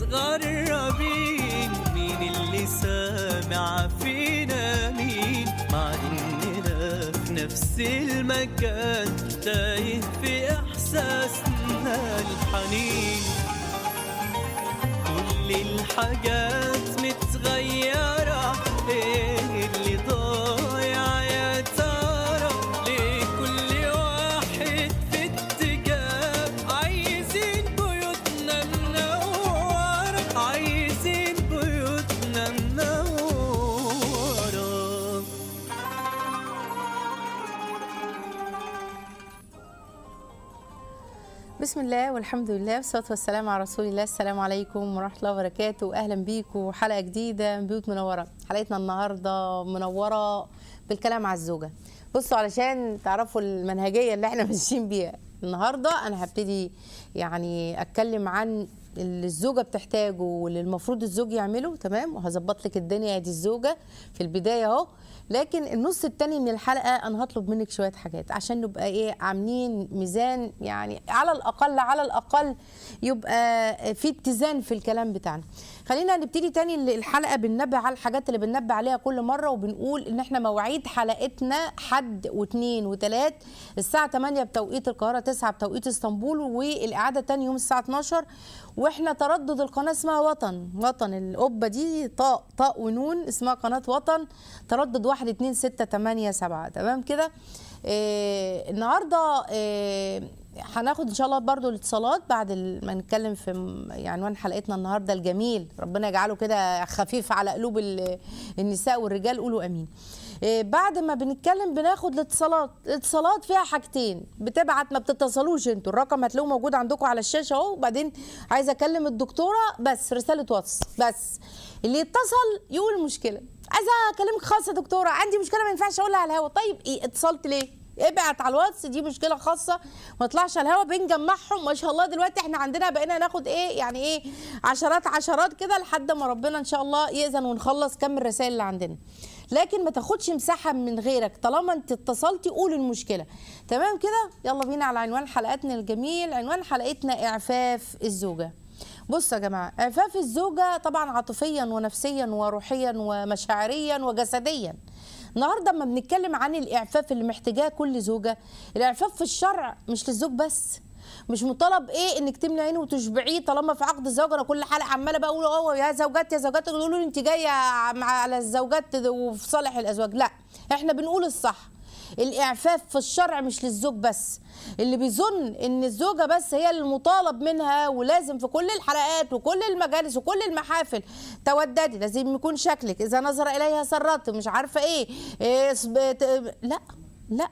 متغربين مين اللي سامع فينا مين مع اننا في نفس المكان تايه في احساسنا الحنين كل الحاجات متغيرة ايه اللي ضايع يا ترى ليه كل واحد في اتجاه عايزين بيوتنا منورة عايزين بيوتنا منورة بسم الله والحمد لله والصلاة والسلام على رسول الله السلام عليكم ورحمة الله وبركاته أهلا بيكم حلقة جديدة من بيوت منورة حلقتنا النهاردة منورة بالكلام على الزوجة بصوا علشان تعرفوا المنهجية اللي احنا ماشيين بيها النهاردة أنا هبتدي يعني أتكلم عن اللي الزوجة بتحتاجه واللي المفروض الزوج يعمله تمام وهظبط لك الدنيا دي الزوجة في البداية اهو لكن النص التاني من الحلقة أنا هطلب منك شوية حاجات عشان نبقى إيه عاملين ميزان يعني على الأقل على الأقل يبقى في اتزان في الكلام بتاعنا خلينا نبتدي تاني الحلقة بننبه على الحاجات اللي بننبه عليها كل مرة وبنقول إن إحنا مواعيد حلقتنا حد واثنين وثلاث الساعة 8 بتوقيت القاهرة 9 بتوقيت اسطنبول والإعادة تاني يوم الساعة 12 واحنا تردد القناه اسمها وطن وطن القبه دي طاء طاء ونون اسمها قناه وطن تردد 1 2 6 8 7 تمام كده إيه النهارده إيه هناخد ان شاء الله برضو الاتصالات بعد ال- ما نتكلم في م- عنوان حلقتنا النهارده الجميل ربنا يجعله كده خفيف على قلوب ال- النساء والرجال قولوا امين إيه، بعد ما بنتكلم بناخد الاتصالات الاتصالات فيها حاجتين بتبعت ما بتتصلوش انتوا الرقم هتلاقوه موجود عندكم على الشاشه اهو وبعدين عايزه اكلم الدكتوره بس رساله واتس بس اللي يتصل يقول المشكله عايزه اكلمك خاصه يا دكتوره عندي مشكله ما ينفعش اقولها على الهوا طيب ايه اتصلت ليه ابعت على الواتس دي مشكله خاصه ما تطلعش على الهوا بنجمعهم ما شاء الله دلوقتي احنا عندنا بقينا ناخد ايه يعني ايه عشرات عشرات كده لحد ما ربنا ان شاء الله يأذن ونخلص كم الرسائل اللي عندنا لكن ما تاخدش مساحه من غيرك طالما انت اتصلتي قول المشكله تمام كده يلا بينا على عنوان حلقتنا الجميل عنوان حلقتنا اعفاف الزوجه بصوا يا جماعه اعفاف الزوجه طبعا عاطفيا ونفسيا وروحيا ومشاعريا وجسديا النهارده اما بنتكلم عن الاعفاف اللي محتاجاه كل زوجه الاعفاف في الشرع مش للزوج بس مش مطالب ايه انك تملي عينه وتشبعيه طالما في عقد الزواج انا كل حلقه عماله بقول اه يا زوجات يا زوجات يقولوا لي انت جايه مع على الزوجات وفي صالح الازواج لا احنا بنقول الصح الاعفاف في الشرع مش للزوج بس اللي بيظن ان الزوجه بس هي المطالب منها ولازم في كل الحلقات وكل المجالس وكل المحافل توددي لازم يكون شكلك اذا نظر اليها سرت مش عارفه ايه, إيه صب- لا لا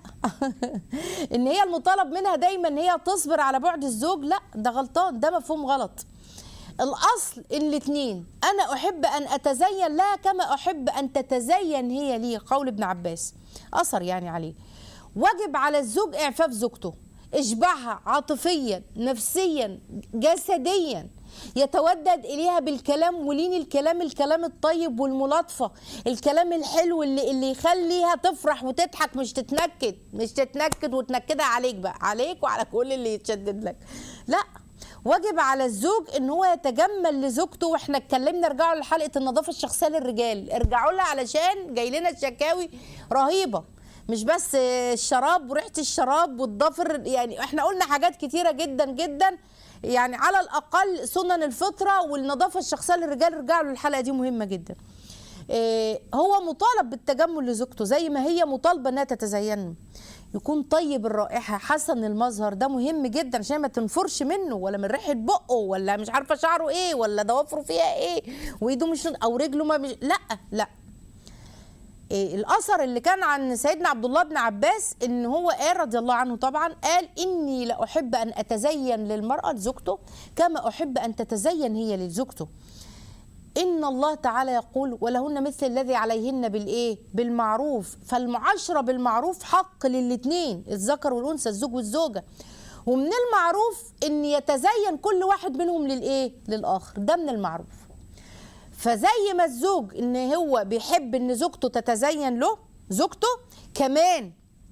ان هي المطالب منها دايما ان هي تصبر على بعد الزوج لا ده غلطان ده مفهوم غلط الاصل ان الاثنين انا احب ان اتزين لها كما احب ان تتزين هي لي قول ابن عباس اثر يعني عليه واجب على الزوج اعفاف زوجته اشبعها عاطفيا نفسيا جسديا يتودد اليها بالكلام ولين الكلام الكلام الطيب والملاطفه الكلام الحلو اللي اللي يخليها تفرح وتضحك مش تتنكد مش تتنكد وتنكدها عليك بقى عليك وعلى كل اللي يتشدد لك لا واجب على الزوج ان هو يتجمل لزوجته واحنا اتكلمنا ارجعوا لحلقه النظافه الشخصيه للرجال ارجعوا لها علشان جاي لنا شكاوي رهيبه مش بس الشراب وريحه الشراب والضفر يعني احنا قلنا حاجات كتيره جدا جدا يعني على الاقل سنن الفطره والنظافه الشخصيه للرجال ارجعوا للحلقه دي مهمه جدا إيه، هو مطالب بالتجمل لزوجته زي ما هي مطالبه انها تتزين له. يكون طيب الرائحه حسن المظهر ده مهم جدا عشان ما تنفرش منه ولا من ريحه بقه ولا مش عارفه شعره ايه ولا ضوافره فيها ايه وايده مش او رجله ما مش لا لا إيه الاثر اللي كان عن سيدنا عبد الله بن عباس ان هو قال رضي الله عنه طبعا قال اني لاحب ان اتزين للمراه لزوجته كما احب ان تتزين هي لزوجته ان الله تعالى يقول ولهن مثل الذي عليهن بالايه بالمعروف فالمعاشره بالمعروف حق للاثنين الذكر والانثى الزوج والزوجه ومن المعروف ان يتزين كل واحد منهم للايه للاخر ده من المعروف فزي ما الزوج ان هو بيحب ان زوجته تتزين له زوجته كمان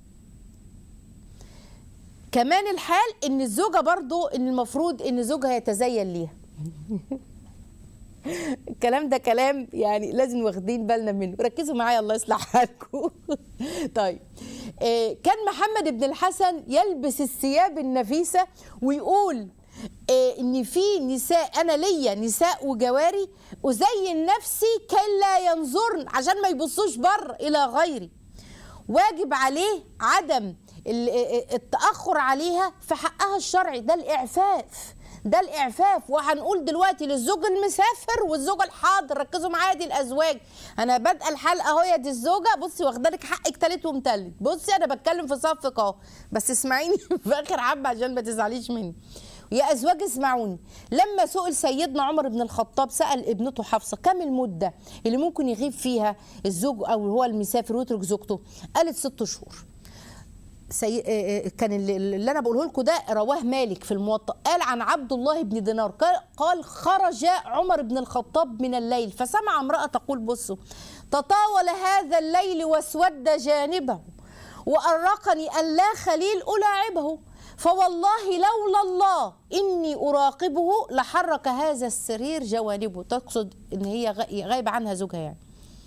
كمان الحال ان الزوجه برضو ان المفروض ان زوجها يتزين ليها الكلام ده كلام يعني لازم واخدين بالنا منه ركزوا معايا الله يصلح حالكم طيب آه، كان محمد بن الحسن يلبس الثياب النفيسة ويقول آه، ان في نساء انا ليا نساء وجواري ازين نفسي كي لا ينظرن عشان ما يبصوش بر الى غيري واجب عليه عدم ال- التاخر عليها في حقها الشرعي ده الاعفاف ده الاعفاف وهنقول دلوقتي للزوج المسافر والزوج الحاضر ركزوا معايا دي الازواج انا بادئه الحلقه اهو يا دي الزوجه بصي واخده لك حقك تالت ومتلت بصي انا بتكلم في صفك اهو بس اسمعيني في اخر حبه عشان ما تزعليش مني يا ازواج اسمعوني لما سئل سيدنا عمر بن الخطاب سال ابنته حفصه كم المده اللي ممكن يغيب فيها الزوج او هو المسافر ويترك زوجته قالت ست شهور سي... آه، آه، كان اللي, اللي انا بقوله لكم ده رواه مالك في الموطأ قال عن عبد الله بن دينار قال- قال خرج عمر بن الخطاب من الليل فسمع امرأة تقول بصوا تطاول هذا الليل واسود جانبه وأرقني أن لا خليل ألاعبه فوالله لولا الله إني أراقبه لحرك هذا السرير جوانبه تقصد إن هي غ- غايبة عنها زوجها يعني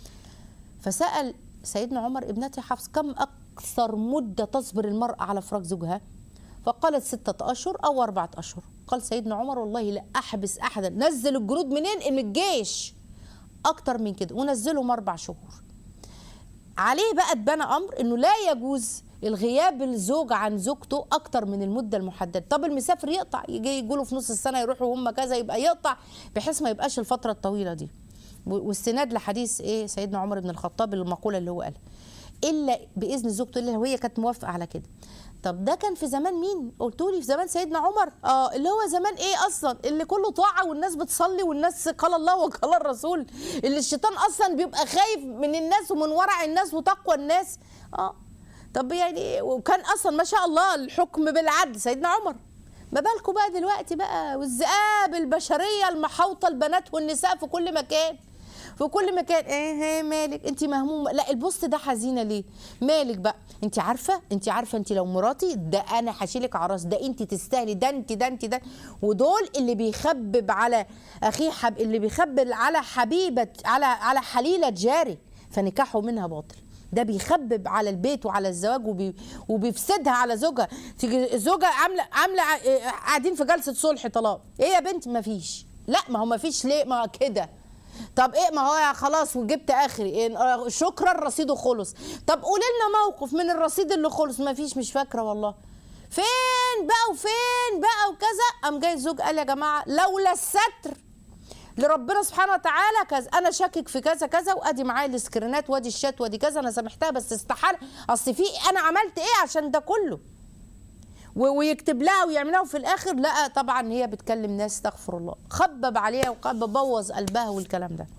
فسأل سيدنا عمر ابنتي حفص كم أكثر مدة تصبر المرأة على فراق زوجها فقالت ستة أشهر أو أربعة أشهر قال سيدنا عمر والله لا أحبس أحدا نزل الجنود منين من الجيش أكتر من كده ونزلهم أربع شهور عليه بقى اتبنى امر انه لا يجوز الغياب الزوج عن زوجته اكتر من المده المحدده طب المسافر يقطع يجي يقولوا في نص السنه يروحوا هم كذا يبقى يقطع بحيث ما يبقاش الفتره الطويله دي و- واستناد لحديث ايه سيدنا عمر بن الخطاب المقوله اللي هو قالها الا باذن زوجته الا وهي كانت موافقه على كده طب ده كان في زمان مين قلتوا لي في زمان سيدنا عمر اه اللي هو زمان ايه اصلا اللي كله طاعه والناس بتصلي والناس قال الله وقال الرسول اللي الشيطان اصلا بيبقى خايف من الناس ومن ورع الناس وتقوى الناس اه طب يعني وكان اصلا ما شاء الله الحكم بالعدل سيدنا عمر ما بالكم بقى دلوقتي بقى والذئاب البشريه المحاوطه البنات والنساء في كل مكان في كل مكان ايه إيه مالك انت مهمومه لا البوست ده حزينه ليه مالك بقى انت عارفه انت عارفه انت لو مراتي ده انا هشيلك عراس ده انت تستاهلي ده انت ده انت ده ودول اللي بيخبب على اخيه حب اللي بيخبب على حبيبه على على حليله جاري فنكاحه منها باطل ده بيخبب على البيت وعلى الزواج وبي وبيفسدها على زوجها تيجي الزوجه عامله عامله ع- إيه، قاعدين في جلسه صلح طلاق ايه يا بنت ما فيش لا ما هو ما فيش ليه ما كده طب ايه ما هو خلاص وجبت اخري إيه آه، شكرا رصيده خلص طب قولي لنا موقف من الرصيد اللي خلص ما فيش مش فاكره والله فين بقى وفين بقى وكذا قام جاي الزوج قال يا جماعه لولا الستر لربنا سبحانه وتعالى كذا انا شاكك في كذا كذا وادي معايا السكرينات وادي الشات وادي كذا انا سامحتها بس استحاله اصل في انا عملت ايه عشان ده كله و- ويكتب لها ويعملها وفي الاخر لا طبعا هي بتكلم ناس استغفر الله خبب عليها وبوظ قلبها والكلام ده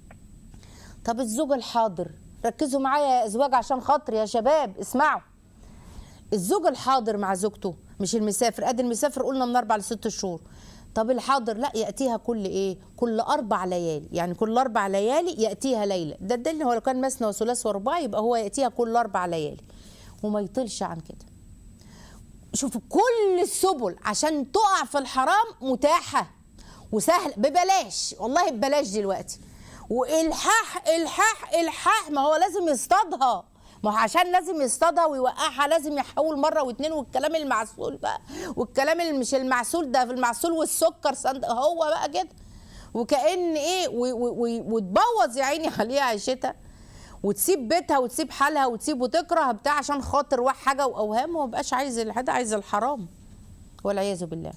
طب الزوج الحاضر ركزوا معايا يا ازواج عشان خاطر يا شباب اسمعوا الزوج الحاضر مع زوجته مش المسافر ادي المسافر قلنا من اربع لست شهور طب الحاضر لا ياتيها كل ايه كل اربع ليالي يعني كل اربع ليالي ياتيها ليله ده الدليل هو لو كان مثنى وثلاث ورباع يبقى هو ياتيها كل اربع ليالي وما يطلش عن كده شوفوا كل السبل عشان تقع في الحرام متاحة وسهل ببلاش والله ببلاش دلوقتي والحاح الحاح الحاح ما هو لازم يصطادها ما هو عشان لازم يصطادها ويوقعها لازم يحول مره واتنين والكلام المعسول بقى والكلام اللي مش المعسول ده في المعسول والسكر صند- هو بقى كده وكأن ايه و- و- و- وتبوظ يا عيني عليها عيشتها وتسيب بيتها وتسيب حالها وتسيب وتكره بتاع عشان خاطر واحد حاجه واوهام وما بقاش عايز الحاجه عايز الحرام والعياذ بالله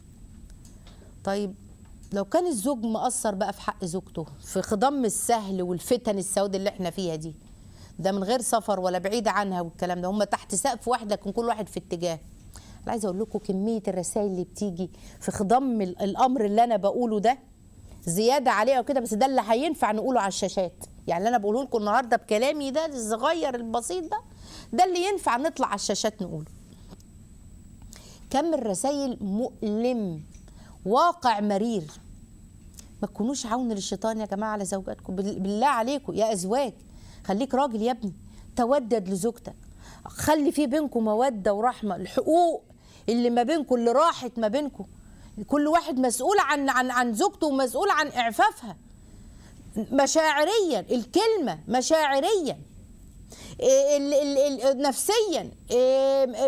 طيب لو كان الزوج مقصر بقى في حق زوجته في خضم السهل والفتن السود اللي احنا فيها دي ده من غير سفر ولا بعيد عنها والكلام ده هم تحت سقف واحد لكن كل واحد في اتجاه انا عايزه اقول لكم كميه الرسائل اللي بتيجي في خضم ال- الامر اللي انا بقوله ده زياده عليها وكده بس ده اللي هينفع نقوله على الشاشات يعني اللي انا بقوله لكم النهارده بكلامي ده الصغير البسيط ده ده اللي ينفع نطلع على الشاشات نقوله كم الرسائل مؤلم واقع مرير ما تكونوش عون للشيطان يا جماعه على زوجاتكم بال- بالله عليكم يا ازواج خليك راجل يا ابني تودد لزوجتك خلي في بينكم موده ورحمه الحقوق اللي ما بينكم اللي راحت ما بينكم كل واحد مسؤول عن عن عن زوجته ومسؤول عن اعفافها مشاعريا الكلمه مشاعريا إيه ال- ال- ال- نفسيا إيه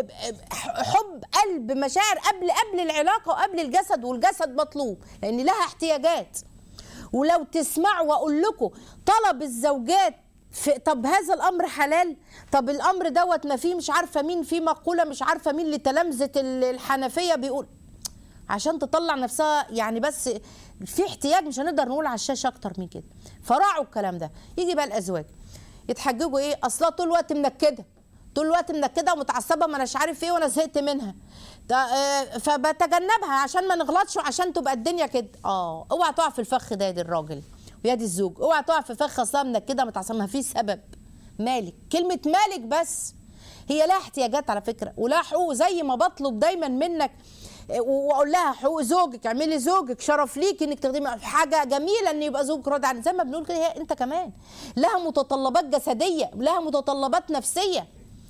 حب قلب مشاعر قبل قبل العلاقه وقبل الجسد والجسد مطلوب لان لها احتياجات ولو تسمعوا واقول لكم طلب الزوجات في طب هذا الامر حلال طب الامر دوت ما فيه مش عارفه مين في مقوله مش عارفه مين لتلامذه ال- الحنفيه بيقول عشان تطلع نفسها يعني بس في احتياج مش هنقدر نقول على الشاشه اكتر من كده فراعوا الكلام ده يجي بقى الازواج يتحججوا ايه اصلا طول الوقت منكده طول الوقت منكده ومتعصبه ما اناش عارف ايه وانا زهقت منها ده آه، فبتجنبها عشان ما نغلطش وعشان تبقى الدنيا كده اه اوعى تقع في الفخ ده يا دي الراجل ويا دي الزوج اوعى تقع في فخ اصلا منكده متعصبه ما في سبب مالك كلمه مالك بس هي لها احتياجات على فكره ولها حقوق زي ما بطلب دايما منك واقول لها حقوق زوجك اعملي زوجك شرف ليك انك تخدمي حاجه جميله ان يبقى زوجك راضي عن زي ما بنقول كده هي انت كمان لها متطلبات جسديه لها متطلبات نفسيه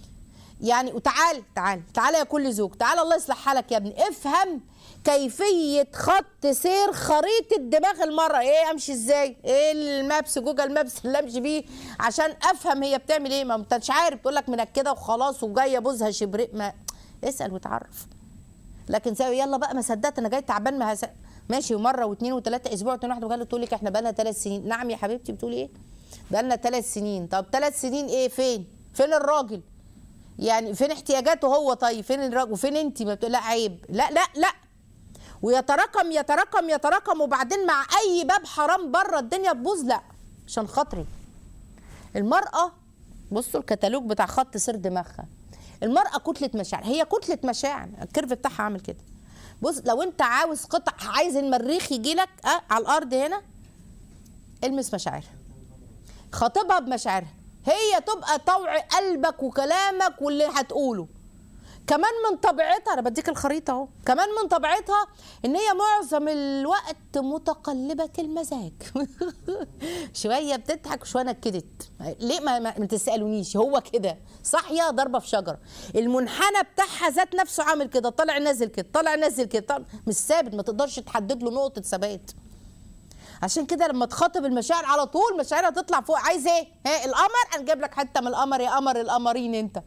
يعني وتعال تعال تعال يا كل زوج تعال الله يصلح حالك يا ابني افهم كيفية خط سير خريطة دماغ المرة ايه امشي ازاي ايه المابس جوجل مابس اللي امشي بيه عشان افهم هي بتعمل ايه ما انت مش عارف تقول لك منكده وخلاص وجايه بوزها شبرق ما اسال وتعرف لكن زي يلا بقى ما صدقت انا جاي تعبان ما هس... ماشي ومره واثنين وثلاثه اسبوع واتنين واحده وقال تقول لك احنا بقى لنا ثلاث سنين نعم يا حبيبتي بتقولي ايه بقى لنا ثلاث سنين طب ثلاث سنين ايه فين فين الراجل يعني فين احتياجاته هو طيب فين الراجل وفين انت ما بتقول لا عيب لا لا لا ويتراكم يتراكم يتراكم وبعدين مع اي باب حرام بره الدنيا تبوظ لا عشان خاطري المراه بصوا الكتالوج بتاع خط سير دماغها المراه كتله مشاعر هي كتله مشاعر الكيرف بتاعها عامل كده بص لو انت عاوز قطع عايز المريخ يجي لك اه على الارض هنا المس مشاعرها خاطبها بمشاعرها هي تبقى طوع قلبك وكلامك واللي هتقوله كمان من طبيعتها انا بديك الخريطه اهو كمان من طبيعتها ان هي معظم الوقت متقلبه المزاج شويه بتضحك وشويه نكدت ليه ما, ما, ما تسالونيش هو كده صاحيه ضربه في شجره المنحنى بتاعها ذات نفسه عامل كده طالع نازل كده طالع نازل كده طالع مش ثابت ما تقدرش تحدد له نقطه ثبات عشان كده لما تخاطب المشاعر على طول مشاعرها تطلع فوق عايز ايه ها القمر انا جايب لك حته من القمر يا قمر القمرين انت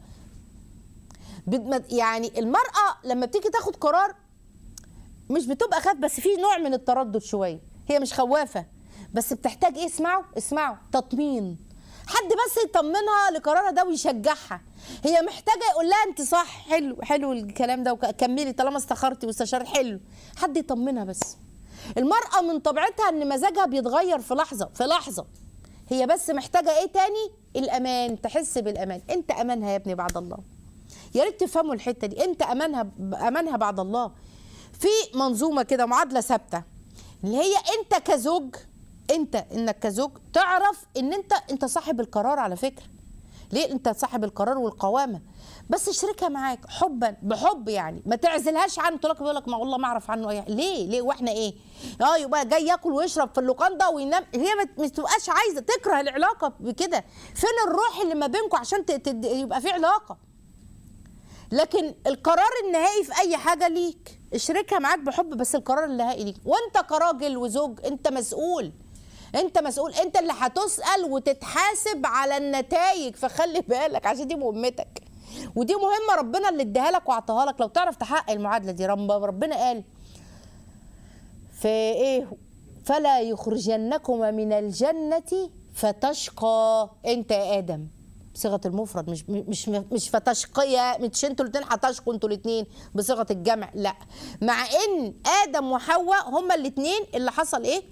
بت- يعني المرأة لما بتيجي تاخد قرار مش بتبقى خاف بس في نوع من التردد شوية هي مش خوافة بس بتحتاج ايه اسمعوا اسمعوا تطمين حد بس يطمنها لقرارها ده ويشجعها هي محتاجة يقول لها انت صح حلو حلو الكلام ده وكملي طالما استخرتي واستشارت حلو حد يطمنها بس المرأة من طبيعتها ان مزاجها بيتغير في لحظة في لحظة هي بس محتاجة ايه تاني الامان تحس بالامان انت امانها يا ابني بعد الله يا ريت تفهموا الحته دي انت امانها امانها بعد الله في منظومه كده معادله ثابته اللي هي انت كزوج انت انك كزوج تعرف ان انت انت صاحب القرار على فكره ليه انت صاحب القرار والقوامه بس اشركها معاك حبا بحب يعني ما تعزلهاش عنه تقول لك بيقول لك ما والله ما اعرف عنه ايه ليه ليه واحنا ايه اه يبقى جاي ياكل ويشرب في اللوكاندا وينام هي ما- ما تبقاش عايزه تكره العلاقه بكده فين الروح اللي ما بينكم عشان ت- تد- يبقى في علاقه لكن القرار النهائي في اي حاجه ليك اشركها معاك بحب بس القرار النهائي ليك وانت كراجل وزوج انت مسؤول انت مسؤول انت اللي هتسال وتتحاسب على النتائج فخلي بالك عشان دي مهمتك ودي مهمه ربنا اللي اداها لك واعطاها لك لو تعرف تحقق المعادله دي رب- ربنا قال في ايه فلا يخرجنكما من الجنة فتشقى انت يا ادم بصيغه المفرد مش مش مش فتشقيا مش انتوا الاثنين هتشقوا انتوا الاثنين بصيغه الجمع لا مع ان ادم وحواء هما الاثنين اللي حصل ايه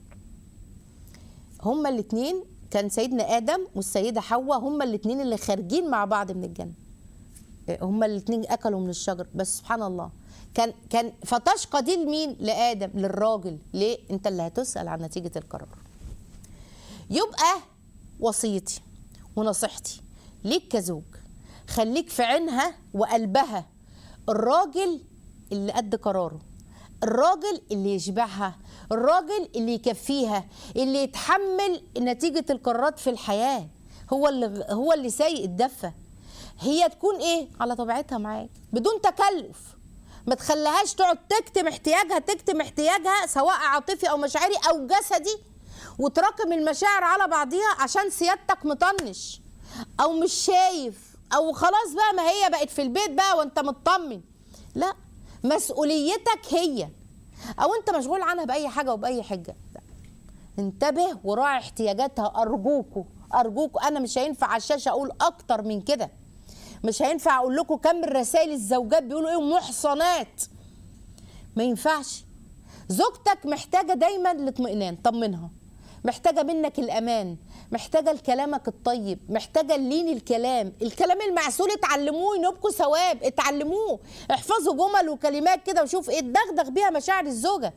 هما الاثنين كان سيدنا ادم والسيده حواء هما الاثنين اللي خارجين مع بعض من الجنه هما الاثنين اكلوا من الشجر بس سبحان الله كان كان فتشقى دي لمين لادم للراجل ليه انت اللي هتسال عن نتيجه القرار يبقى وصيتي ونصيحتي ليك كزوج خليك في عينها وقلبها الراجل اللي قد قراره الراجل اللي يشبعها الراجل اللي يكفيها اللي يتحمل نتيجة القرارات في الحياة هو اللي هو اللي سايق الدفة هي تكون ايه على طبيعتها معاك بدون تكلف ما تخليهاش تقعد تكتم احتياجها تكتم احتياجها سواء عاطفي او مشاعري او جسدي وتراكم المشاعر على بعضيها عشان سيادتك مطنش او مش شايف او خلاص بقى ما هي بقت في البيت بقى وانت مطمن لا مسؤوليتك هي او انت مشغول عنها باي حاجه وباي حجه لا. انتبه وراعي احتياجاتها ارجوكوا ارجوكوا انا مش هينفع على الشاشه اقول اكتر من كده مش هينفع اقول لكم كم الرسائل الزوجات بيقولوا ايه محصنات ما ينفعش زوجتك محتاجه دايما الاطمئنان طمنها محتاجه منك الامان محتاجه لكلامك الطيب محتاجه اللين الكلام الكلام المعسول اتعلموه ينوبكوا ثواب اتعلموه احفظوا جمل وكلمات كده وشوف ايه تدغدغ بيها مشاعر الزوجه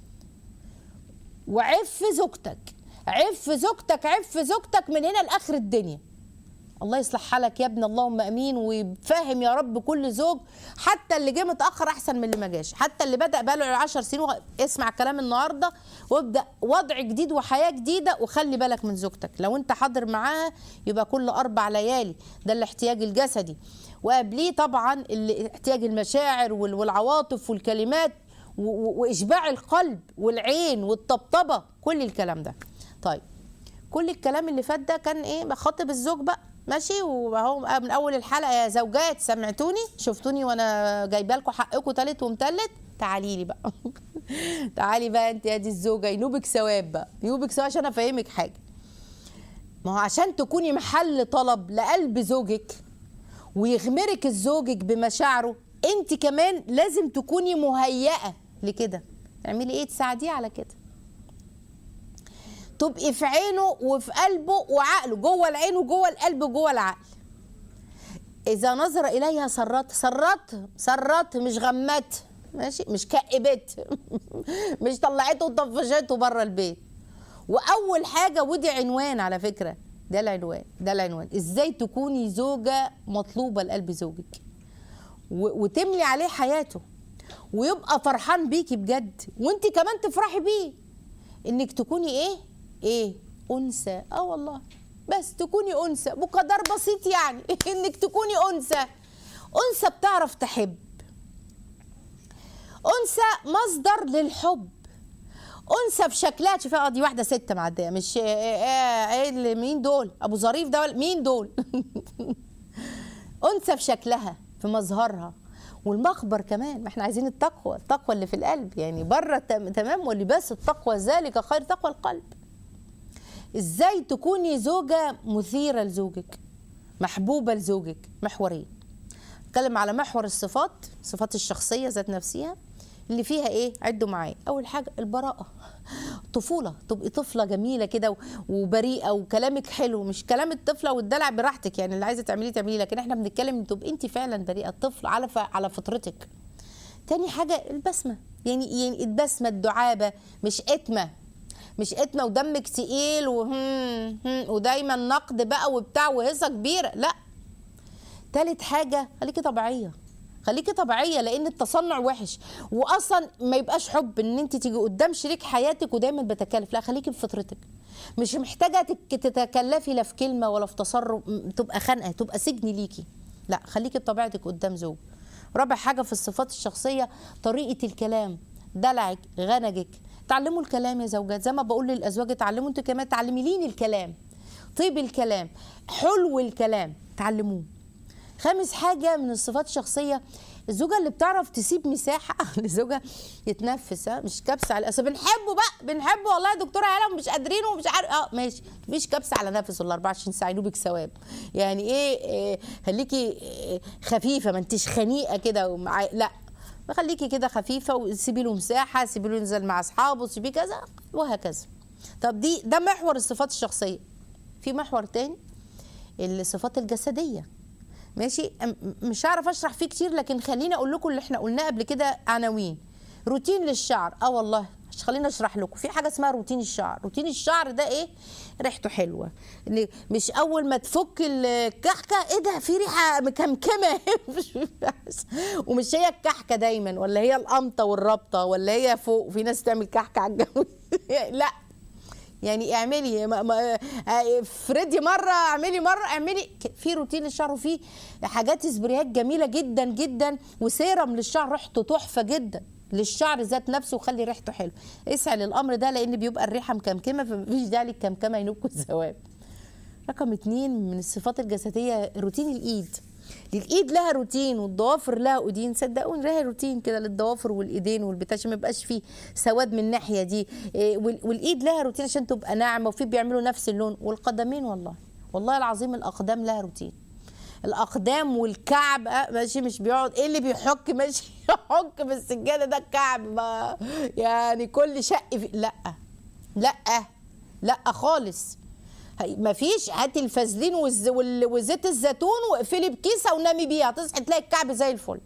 وعف زوجتك عف زوجتك عف زوجتك من هنا لاخر الدنيا الله يصلح حالك يا ابن اللهم امين ويفهم يا رب كل زوج حتى اللي جه متاخر احسن من اللي ما جاش حتى اللي بدا بقاله 10 سنين وغ- اسمع كلام النهارده وابدا وضع جديد وحياه جديده وخلي بالك من زوجتك لو انت حاضر معاها يبقى كل اربع ليالي ده الاحتياج الجسدي وقبليه طبعا ال- احتياج المشاعر وال- والعواطف والكلمات و- و- واشباع القلب والعين والطبطبه كل الكلام ده طيب كل الكلام اللي فات ده كان ايه بخاطب الزوج بقى ماشي وهو من اول الحلقه يا زوجات سمعتوني شفتوني وانا جايبه لكم حقكم تالت ومتلت تعالي لي بقى تعالي بقى انت يا دي الزوجه ينوبك ثواب بقى ينوبك ثواب عشان افهمك حاجه ما هو عشان تكوني محل طلب لقلب زوجك ويغمرك زوجك بمشاعره انت كمان لازم تكوني مهيئه لكده تعملي ايه تساعديه على كده تبقي في عينه وفي قلبه وعقله جوه العين وجوه القلب وجوه العقل اذا نظر اليها سرت سرت سرت مش غمت ماشي مش كئبت مش طلعته وطفشته بره البيت واول حاجه ودي عنوان على فكره ده العنوان ده العنوان ازاي تكوني زوجه مطلوبه لقلب زوجك و- وتملي عليه حياته ويبقى فرحان بيكي بجد وانت كمان تفرحي بيه انك تكوني ايه ايه انثى اه والله بس تكوني انثى بقدر بسيط يعني انك تكوني انثى انثى بتعرف تحب انثى مصدر للحب انثى بشكلها شوفي اه دي واحده ست معديه مش ايه ايه إيه اللي مين دول ابو ظريف ده ولا- مين دول انثى في شكلها في مظهرها والمخبر كمان ما احنا عايزين التقوى التقوى اللي في القلب يعني بره تم- تمام ولباس التقوى ذلك خير تقوى القلب ازاي تكوني زوجة مثيرة لزوجك محبوبة لزوجك محورين اتكلم على محور الصفات صفات الشخصية ذات نفسها اللي فيها ايه عدوا معايا اول حاجة البراءة طفولة تبقي طفلة جميلة كده و- وبريئة وكلامك حلو مش كلام الطفلة والدلع براحتك يعني اللي عايزة تعمليه تعمليه لكن احنا بنتكلم ان تبقي انت فعلا بريئة طفل على ف... على فطرتك تاني حاجة البسمة يعني يعني البسمة الدعابة مش اتمة مش اتمة ودمك تقيل وهم هم ودايما نقد بقى وبتاع وهيصة كبيرة لا تالت حاجة خليكي طبيعية خليكي طبيعية لأن التصنع وحش وأصلا ما يبقاش حب إن أنت تيجي قدام شريك حياتك ودايما بتكلف لا خليكي بفطرتك مش محتاجة تك- تتكلفي لا في كلمة ولا في تصرف م- تبقى خانقة تبقى سجن ليكي لا خليكي بطبيعتك قدام زوج رابع حاجة في الصفات الشخصية طريقة الكلام دلعك غنجك تعلموا الكلام يا زوجات زي ما بقول للأزواج اتعلموا انتوا كمان تعلمي لين الكلام طيب الكلام حلو الكلام تعلموه خامس حاجة من الصفات الشخصية الزوجة اللي بتعرف تسيب مساحة لزوجها يتنفس ها مش كبسة على أصل بنحبه بقى بنحبه والله يا دكتورة هلا ومش قادرين ومش عارف اه ماشي مفيش كبسة على نفس ولا 24 ساعة ينوبك ثواب يعني ايه, إيه خليكي إيه خفيفة ما انتش خنيقة كده ومع لا خليكي كده خفيفة وسيبي له مساحة سيبي له ينزل مع أصحابه سيبيه كذا وهكذا طب دي ده محور الصفات الشخصية في محور تاني الصفات الجسديه ماشي أم- مش هعرف اشرح فيه كتير لكن خليني اقول لكم اللي احنا قلناه قبل كده عناوين روتين للشعر اه والله مش خليني اشرح لكم في حاجه اسمها روتين الشعر روتين الشعر ده ايه ريحته حلوه إن مش اول ما تفك الكحكه ايه ده في ريحه مكمكمه ومش هي الكحكه دايما ولا هي القمطه والربطه ولا هي فوق وفي ناس تعمل كحكه على الجو لا يعني اعملي ما ما آه، افردي مره اعملي مره اعملي ك- في روتين للشعر وفي حاجات سبريهات جميله جدا جدا وسيرم للشعر ريحته تحفه جدا للشعر ذات نفسه وخلي ريحته حلو اسعى للامر ده لان بيبقى الريحه مكمكمه فمفيش داعي للكمكمه ينوبكوا الثواب رقم اتنين من الصفات الجسديه روتين الايد الايد لها روتين والضوافر لها ايدين صدقوني لها روتين كده للضوافر والايدين والبتاع عشان ما يبقاش فيه سواد من الناحيه دي إيه، وال- والايد لها روتين عشان تبقى ناعمه وفي بيعملوا نفس اللون والقدمين والله والله العظيم الاقدام لها روتين الاقدام والكعب آه، ماشي مش بيقعد ايه اللي بيحك ماشي يحك بالسجاده ده الكعب ما يعني كل شق في لا لا لا خالص هي- مفيش هاتي الفازلين والز... وال- وزيت الزيتون واقفلي بكيسه ونامي بيها تصحي تلاقي الكعب زي الفل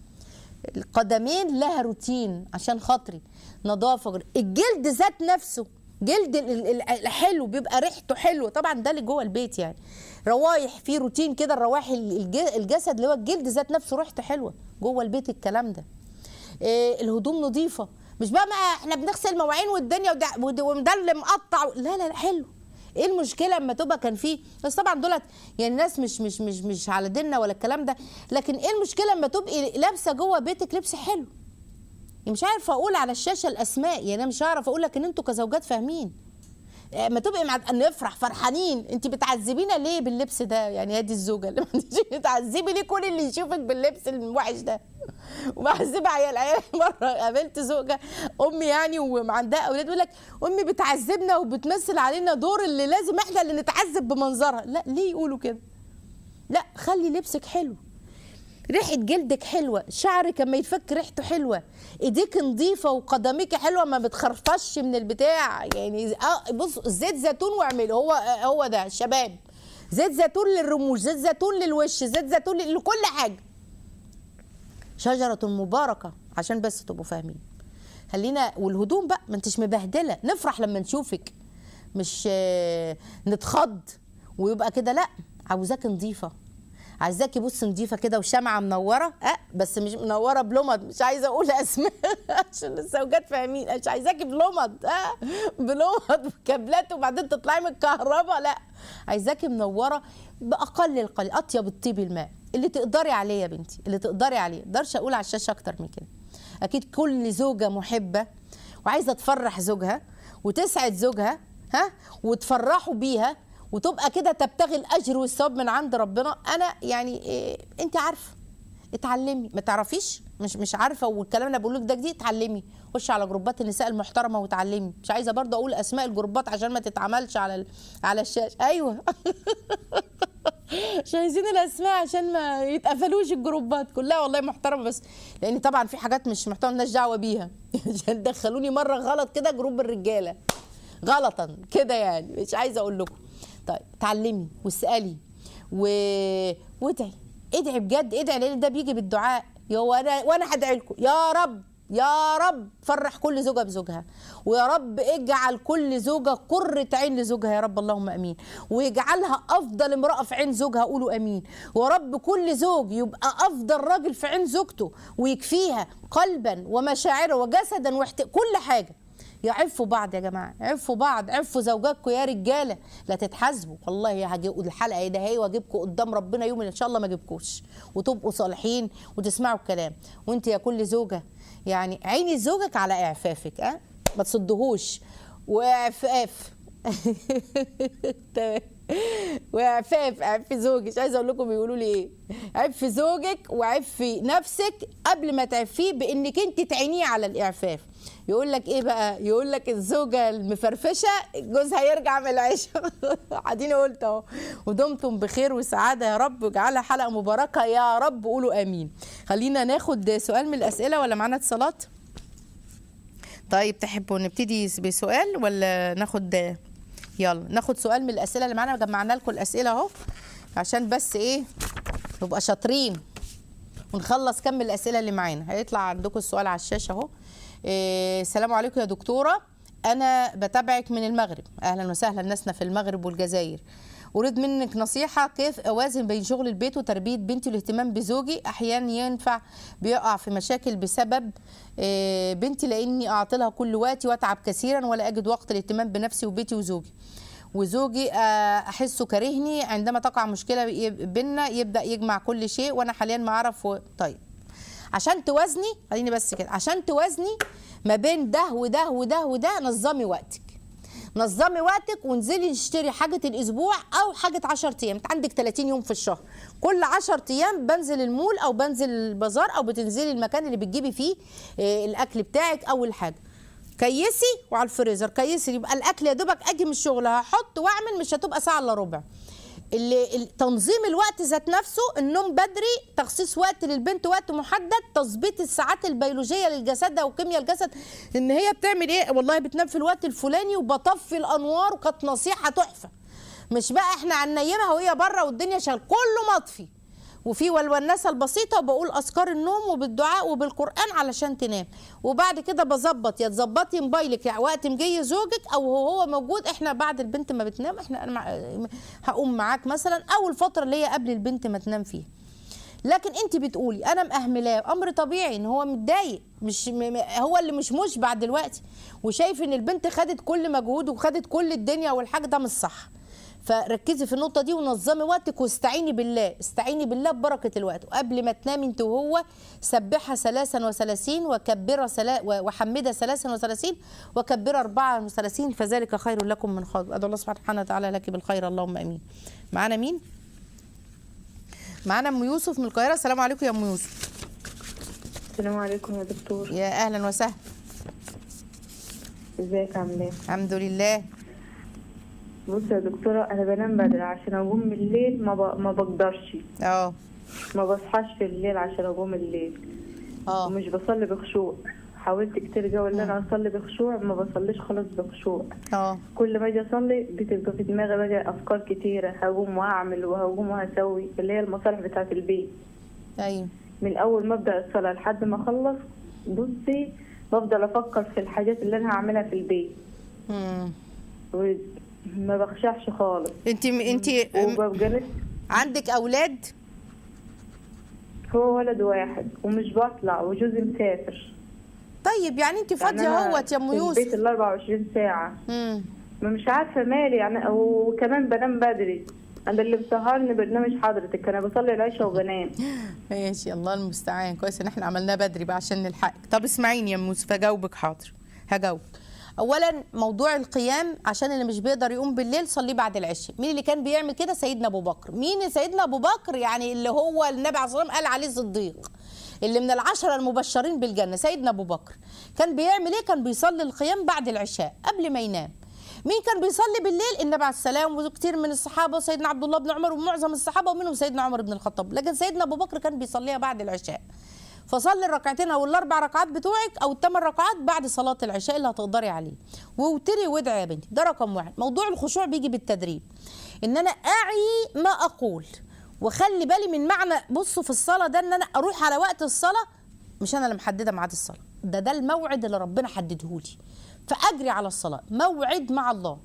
القدمين لها روتين عشان خاطري نظافه الجلد ذات نفسه جلد ال- ال- ال- الحلو بيبقى ريحته حلوه طبعا ده اللي جوه البيت يعني روايح في روتين كده الروايح ال- الج- الجسد اللي هو الجلد ذات نفسه ريحته حلوه جوه البيت الكلام ده إيه الهدوم نظيفه مش بقى ما احنا بنغسل مواعين والدنيا وده وده- وده اللي مقطع لا لا لا حلو ايه المشكله اما تبقى كان في بس طبعا دولت يعني ناس مش مش مش مش على ديننا ولا الكلام ده لكن ايه المشكله اما تبقي لابسه جوه بيتك لبس حلو يعني مش عارفه اقول على الشاشه الاسماء يعني انا مش هعرف اقول لك ان انتوا كزوجات فاهمين ما تبقي مع نفرح فرحانين انت بتعذبينا ليه باللبس ده يعني هذه الزوجه اللي بتعذبي ليه كل اللي يشوفك باللبس الوحش ده ومعذبه عيال عيال مره قابلت زوجه امي يعني وعندها اولاد يقول لك امي بتعذبنا وبتمثل علينا دور اللي لازم احنا اللي نتعذب بمنظرها لا ليه يقولوا كده لا خلي لبسك حلو ريحه جلدك حلوه شعرك لما يتفك ريحته حلوه ايديك نظيفه وقدميك حلوه ما بتخرفش من البتاع يعني اه بص زيت زيتون واعمله هو هو ده شباب زيت زيتون للرموش زيت زيتون للوش زيت زيتون لكل حاجه شجره مباركه عشان بس تبقوا فاهمين خلينا والهدوم بقى ما انتش مبهدله نفرح لما نشوفك مش آه، نتخض ويبقى كده لا عاوزاك نظيفه عايزاكي بص نظيفه كده وشمعه منوره اه بس مش منوره بلمض مش عايزه اقول اسماء عشان الزوجات فاهمين مش عايزاكي بلمض اه بلمض وكابلات وبعدين تطلعي من الكهرباء لا عايزاكي منوره باقل القليل اطيب الطيب الماء اللي تقدري عليه يا بنتي اللي تقدري عليه مقدرش اقول على الشاشه اكتر من كده اكيد كل زوجه محبه وعايزه تفرح زوجها وتسعد زوجها ها وتفرحوا بيها وتبقى كده تبتغي الاجر والثواب من عند ربنا انا يعني إيه انت عارفه اتعلمي ما تعرفيش مش مش عارفه والكلام اللي بقول لك ده جديد اتعلمي خشي على جروبات النساء المحترمه وتعلمي مش عايزه برضه اقول اسماء الجروبات عشان ما تتعملش على ال- على الشاشه ايوه مش عايزين الاسماء عشان ما يتقفلوش الجروبات كلها والله محترمه بس لان طبعا في حاجات مش محترمه مالناش دعوه بيها عشان دخلوني مره غلط كده جروب الرجاله غلطا كده يعني مش عايزه اقول لكم طيب اتعلمي واسالي و... وادعي ادعي بجد ادعي لان ده بيجي بالدعاء يا وانا وانا هدعي لكم يا رب يا رب فرح كل زوجه بزوجها ويا رب اجعل كل زوجه قرة عين لزوجها يا رب اللهم امين واجعلها افضل امراه في عين زوجها قولوا امين ويا رب كل زوج يبقى افضل راجل في عين زوجته ويكفيها قلبا ومشاعرا وجسدا واحت... كل حاجه يعفوا بعض يا جماعه عفوا بعض عفوا زوجاتكم يا رجاله لا تتحاسبوا والله هاجي الحلقه ايه ده هي واجيبكم قدام ربنا يوم ان شاء الله ما اجيبكوش وتبقوا صالحين وتسمعوا الكلام وانت يا كل زوجه يعني عيني زوجك على اعفافك ها ما تصدهوش واعفاف تمام وعفاف عفي زوجك مش عايزه اقول لكم بيقولوا لي ايه عفي زوجك وعفي نفسك قبل ما تعفيه بانك انت تعينيه على الاعفاف يقول لك ايه بقى يقول لك الزوجه المفرفشه جوزها يرجع من العشاء اديني قلت اهو ودمتم بخير وسعاده يا رب واجعلها حلقه مباركه يا رب قولوا امين خلينا ناخد سؤال من الاسئله ولا معانا اتصالات طيب تحبوا نبتدي بسؤال ولا ناخد يلا ناخد سؤال من الاسئله اللي معانا جمعنا لكم الاسئله اهو عشان بس ايه نبقى شاطرين ونخلص كم الاسئله اللي معانا هيطلع عندكم السؤال على الشاشه اهو إيه السلام عليكم يا دكتوره انا بتابعك من المغرب اهلا وسهلا ناسنا في المغرب والجزائر اريد منك نصيحه كيف اوازن بين شغل البيت وتربيه بنتي والاهتمام بزوجي احيانا ينفع بيقع في مشاكل بسبب آه، بنتي لاني اعطي لها كل وقتي واتعب كثيرا ولا اجد وقت الاهتمام بنفسي وبيتي وزوجي وزوجي آه، احسه كارهني عندما تقع مشكله بينا يبدا يجمع كل شيء وانا حاليا ما اعرف و... طيب عشان توازني خليني بس كده عشان توازني ما بين ده وده وده وده نظمي وقتك نظمي وقتك وانزلي اشتري حاجه الاسبوع او حاجه 10 ايام انت عندك 30 يوم في الشهر كل 10 ايام بنزل المول او بنزل البازار او بتنزلي المكان اللي بتجيبي فيه آه، الاكل بتاعك اول حاجه كيسي وعلى الفريزر كيسي يبقى الاكل يا دوبك اجي من الشغل هحط واعمل مش هتبقى ساعه الا ربع اللي ال- تنظيم الوقت ذات نفسه النوم بدري تخصيص وقت للبنت وقت محدد تظبيط الساعات البيولوجيه للجسد او كيمياء الجسد ان هي بتعمل ايه والله بتنام في الوقت الفلاني وبطفي الانوار وكانت نصيحه تحفه مش بقى احنا هننيمها وهي بره والدنيا شغال كله مطفي وفي والونسه البسيطه وبقول اذكار النوم وبالدعاء وبالقران علشان تنام وبعد كده بظبط يا تظبطي موبايلك يعني وقت مجي زوجك او هو هو موجود احنا بعد البنت ما بتنام احنا أنا مع- هقوم معاك مثلا اول فتره اللي هي قبل البنت ما تنام فيها لكن انت بتقولي انا مأهملاه امر طبيعي ان هو متضايق مش م... م- هو اللي مش مشبع دلوقتي وشايف ان البنت خدت كل مجهود وخدت كل الدنيا والحاجه ده مش صح فركزي في النقطه دي ونظمي وقتك واستعيني بالله استعيني بالله ببركه الوقت وقبل ما تنامي انت وهو سبحها ثلاثا وثلاثين وكبر سلا... وحمدها ثلاثا وثلاثين وكبر أربعا وثلاثين فذلك خير لكم من خالق أدعو الله سبحانه وتعالى لك بالخير اللهم امين معانا مين معانا ام يوسف من القاهره السلام عليكم يا ام يوسف السلام عليكم يا دكتور يا اهلا وسهلا ازيك عامله ايه الحمد لله بص يا دكتوره انا بنام بدري عشان اقوم من الليل ما, ب... ما بقدرش اه ما بصحاش في الليل عشان اقوم الليل اه ومش بصلي بخشوع حاولت كتير جو ان انا اصلي بخشوع ما بصليش خالص بخشوع اه كل ما اجي اصلي بتبقى في دماغي بقى افكار كتيره هقوم واعمل وهقوم وهسوي اللي هي المصالح بتاعه البيت ايوه من اول ما ابدا الصلاه لحد ما اخلص بصي بفضل افكر في الحاجات اللي انا هعملها في البيت مم. وما بخشعش خالص انت انت وببقى نفسي عندك اولاد هو ولد واحد ومش بطلع وجوزي مسافر طيب يعني انت فاضيه يعني أنا اهوت يا ام في البيت يوسف ال 24 ساعة مم. ما مش عارفة مالي يعني وكمان بنام بدري أنا اللي مسهرني برنامج حضرتك أنا بصلي العشاء وبنام ماشي الله المستعان كويس ان احنا عملناه بدري بقى عشان نلحقك طب اسمعيني يا ام يوسف هجاوبك حاضر هجاوبك اولا موضوع القيام عشان اللي مش بيقدر يقوم بالليل صليه بعد العشاء مين اللي كان بيعمل كده سيدنا ابو بكر مين سيدنا ابو بكر يعني اللي هو النبي عليه الصلاه والسلام قال عليه صديق اللي من العشرة المبشرين بالجنة سيدنا أبو بكر كان بيعمل إيه؟ كان بيصلي القيام بعد العشاء قبل ما ينام مين كان بيصلي بالليل النبي عليه السلام وكتير من الصحابة وسيدنا عبد الله بن عمر ومعظم الصحابة ومنهم سيدنا عمر بن الخطاب لكن سيدنا أبو بكر كان بيصليها بعد العشاء فصلي الركعتين او الاربع ركعات بتوعك او الثمان ركعات بعد صلاه العشاء اللي هتقدري عليه واوتري وادعي يا بنتي ده رقم واحد موضوع الخشوع بيجي بالتدريب ان انا اعي ما اقول وخلي بالي من معنى بصوا في الصلاه ده ان انا اروح على وقت الصلاه مش انا اللي محدده ميعاد الصلاه ده ده الموعد اللي ربنا حدده لي فاجري على الصلاه موعد مع الله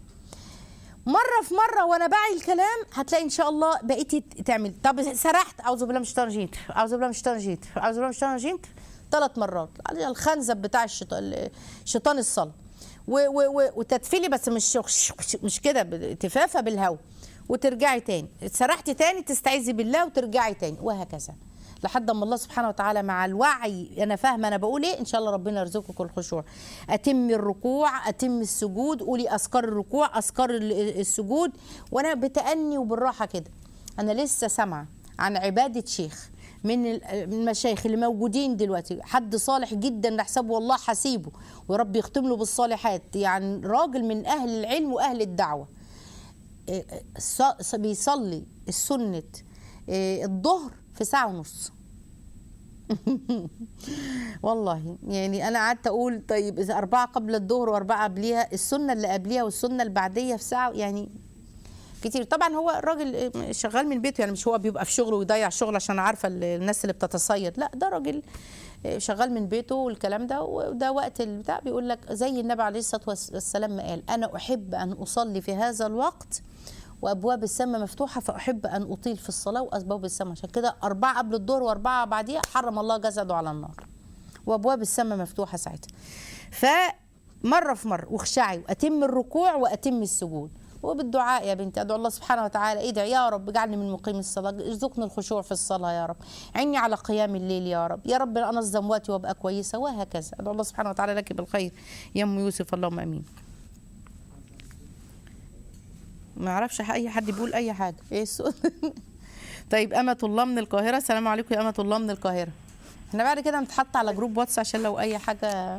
مره في مره وانا باعي الكلام هتلاقي ان شاء الله بقيتي تعمل طب سرحت اعوذ بالله من الشيطان الرجيم اعوذ بالله من الشيطان الرجيم اعوذ بالله من الشيطان الرجيم ثلاث مرات على الخنزب بتاع الشيطان شيطان الصلاه و- و- و- وتتفلي بس مش مش كده تفافه بالهواء وترجعي تاني سرحتي تاني تستعيذي بالله وترجعي تاني وهكذا لحد ما الله سبحانه وتعالى مع الوعي انا فاهمه انا بقول ايه ان شاء الله ربنا يرزقك الخشوع اتم الركوع اتم السجود قولي اذكار الركوع اذكار ال- السجود وانا بتاني وبالراحه كده انا لسه سامعه عن عباده شيخ من ال- من المشايخ اللي موجودين دلوقتي حد صالح جدا نحسبه والله حسيبه ورب يختم له بالصالحات يعني راجل من اهل العلم واهل الدعوه إيه، ص- بيصلي السنة إيه، الظهر في ساعة ونص والله يعني انا قعدت اقول طيب اذا اربعه قبل الظهر واربعه قبليها السنه اللي قبليها والسنه اللي بعديها في ساعه يعني كتير طبعا هو الراجل شغال من بيته يعني مش هو بيبقى في شغله ويضيع الشغل عشان عارفه الناس اللي بتتصيد لا ده راجل شغال من بيته والكلام ده وده وقت البتاع بيقول لك زي النبي عليه الصلاه والسلام ما قال انا احب ان اصلي في هذا الوقت وابواب السماء مفتوحه فاحب ان اطيل في الصلاه وابواب السماء عشان كده اربعه قبل الظهر واربعه بعديها حرم الله جسده على النار وابواب السماء مفتوحه ساعتها فمره في مره واخشعي واتم الركوع واتم السجود وبالدعاء يا بنتي ادعو الله سبحانه وتعالى ادعي يا رب اجعلني من مقيم الصلاه ارزقني الخشوع في الصلاه يا رب عيني على قيام الليل يا رب يا رب انظم وقتي وابقى كويسه وهكذا ادعو الله سبحانه وتعالى لك بالخير يا ام يوسف اللهم امين ما اعرفش اي حد بيقول اي حاجه ايه السؤال طيب امة الله من القاهره السلام عليكم يا امة الله من القاهره احنا بعد كده هنتحط على جروب واتس عشان لو اي حاجه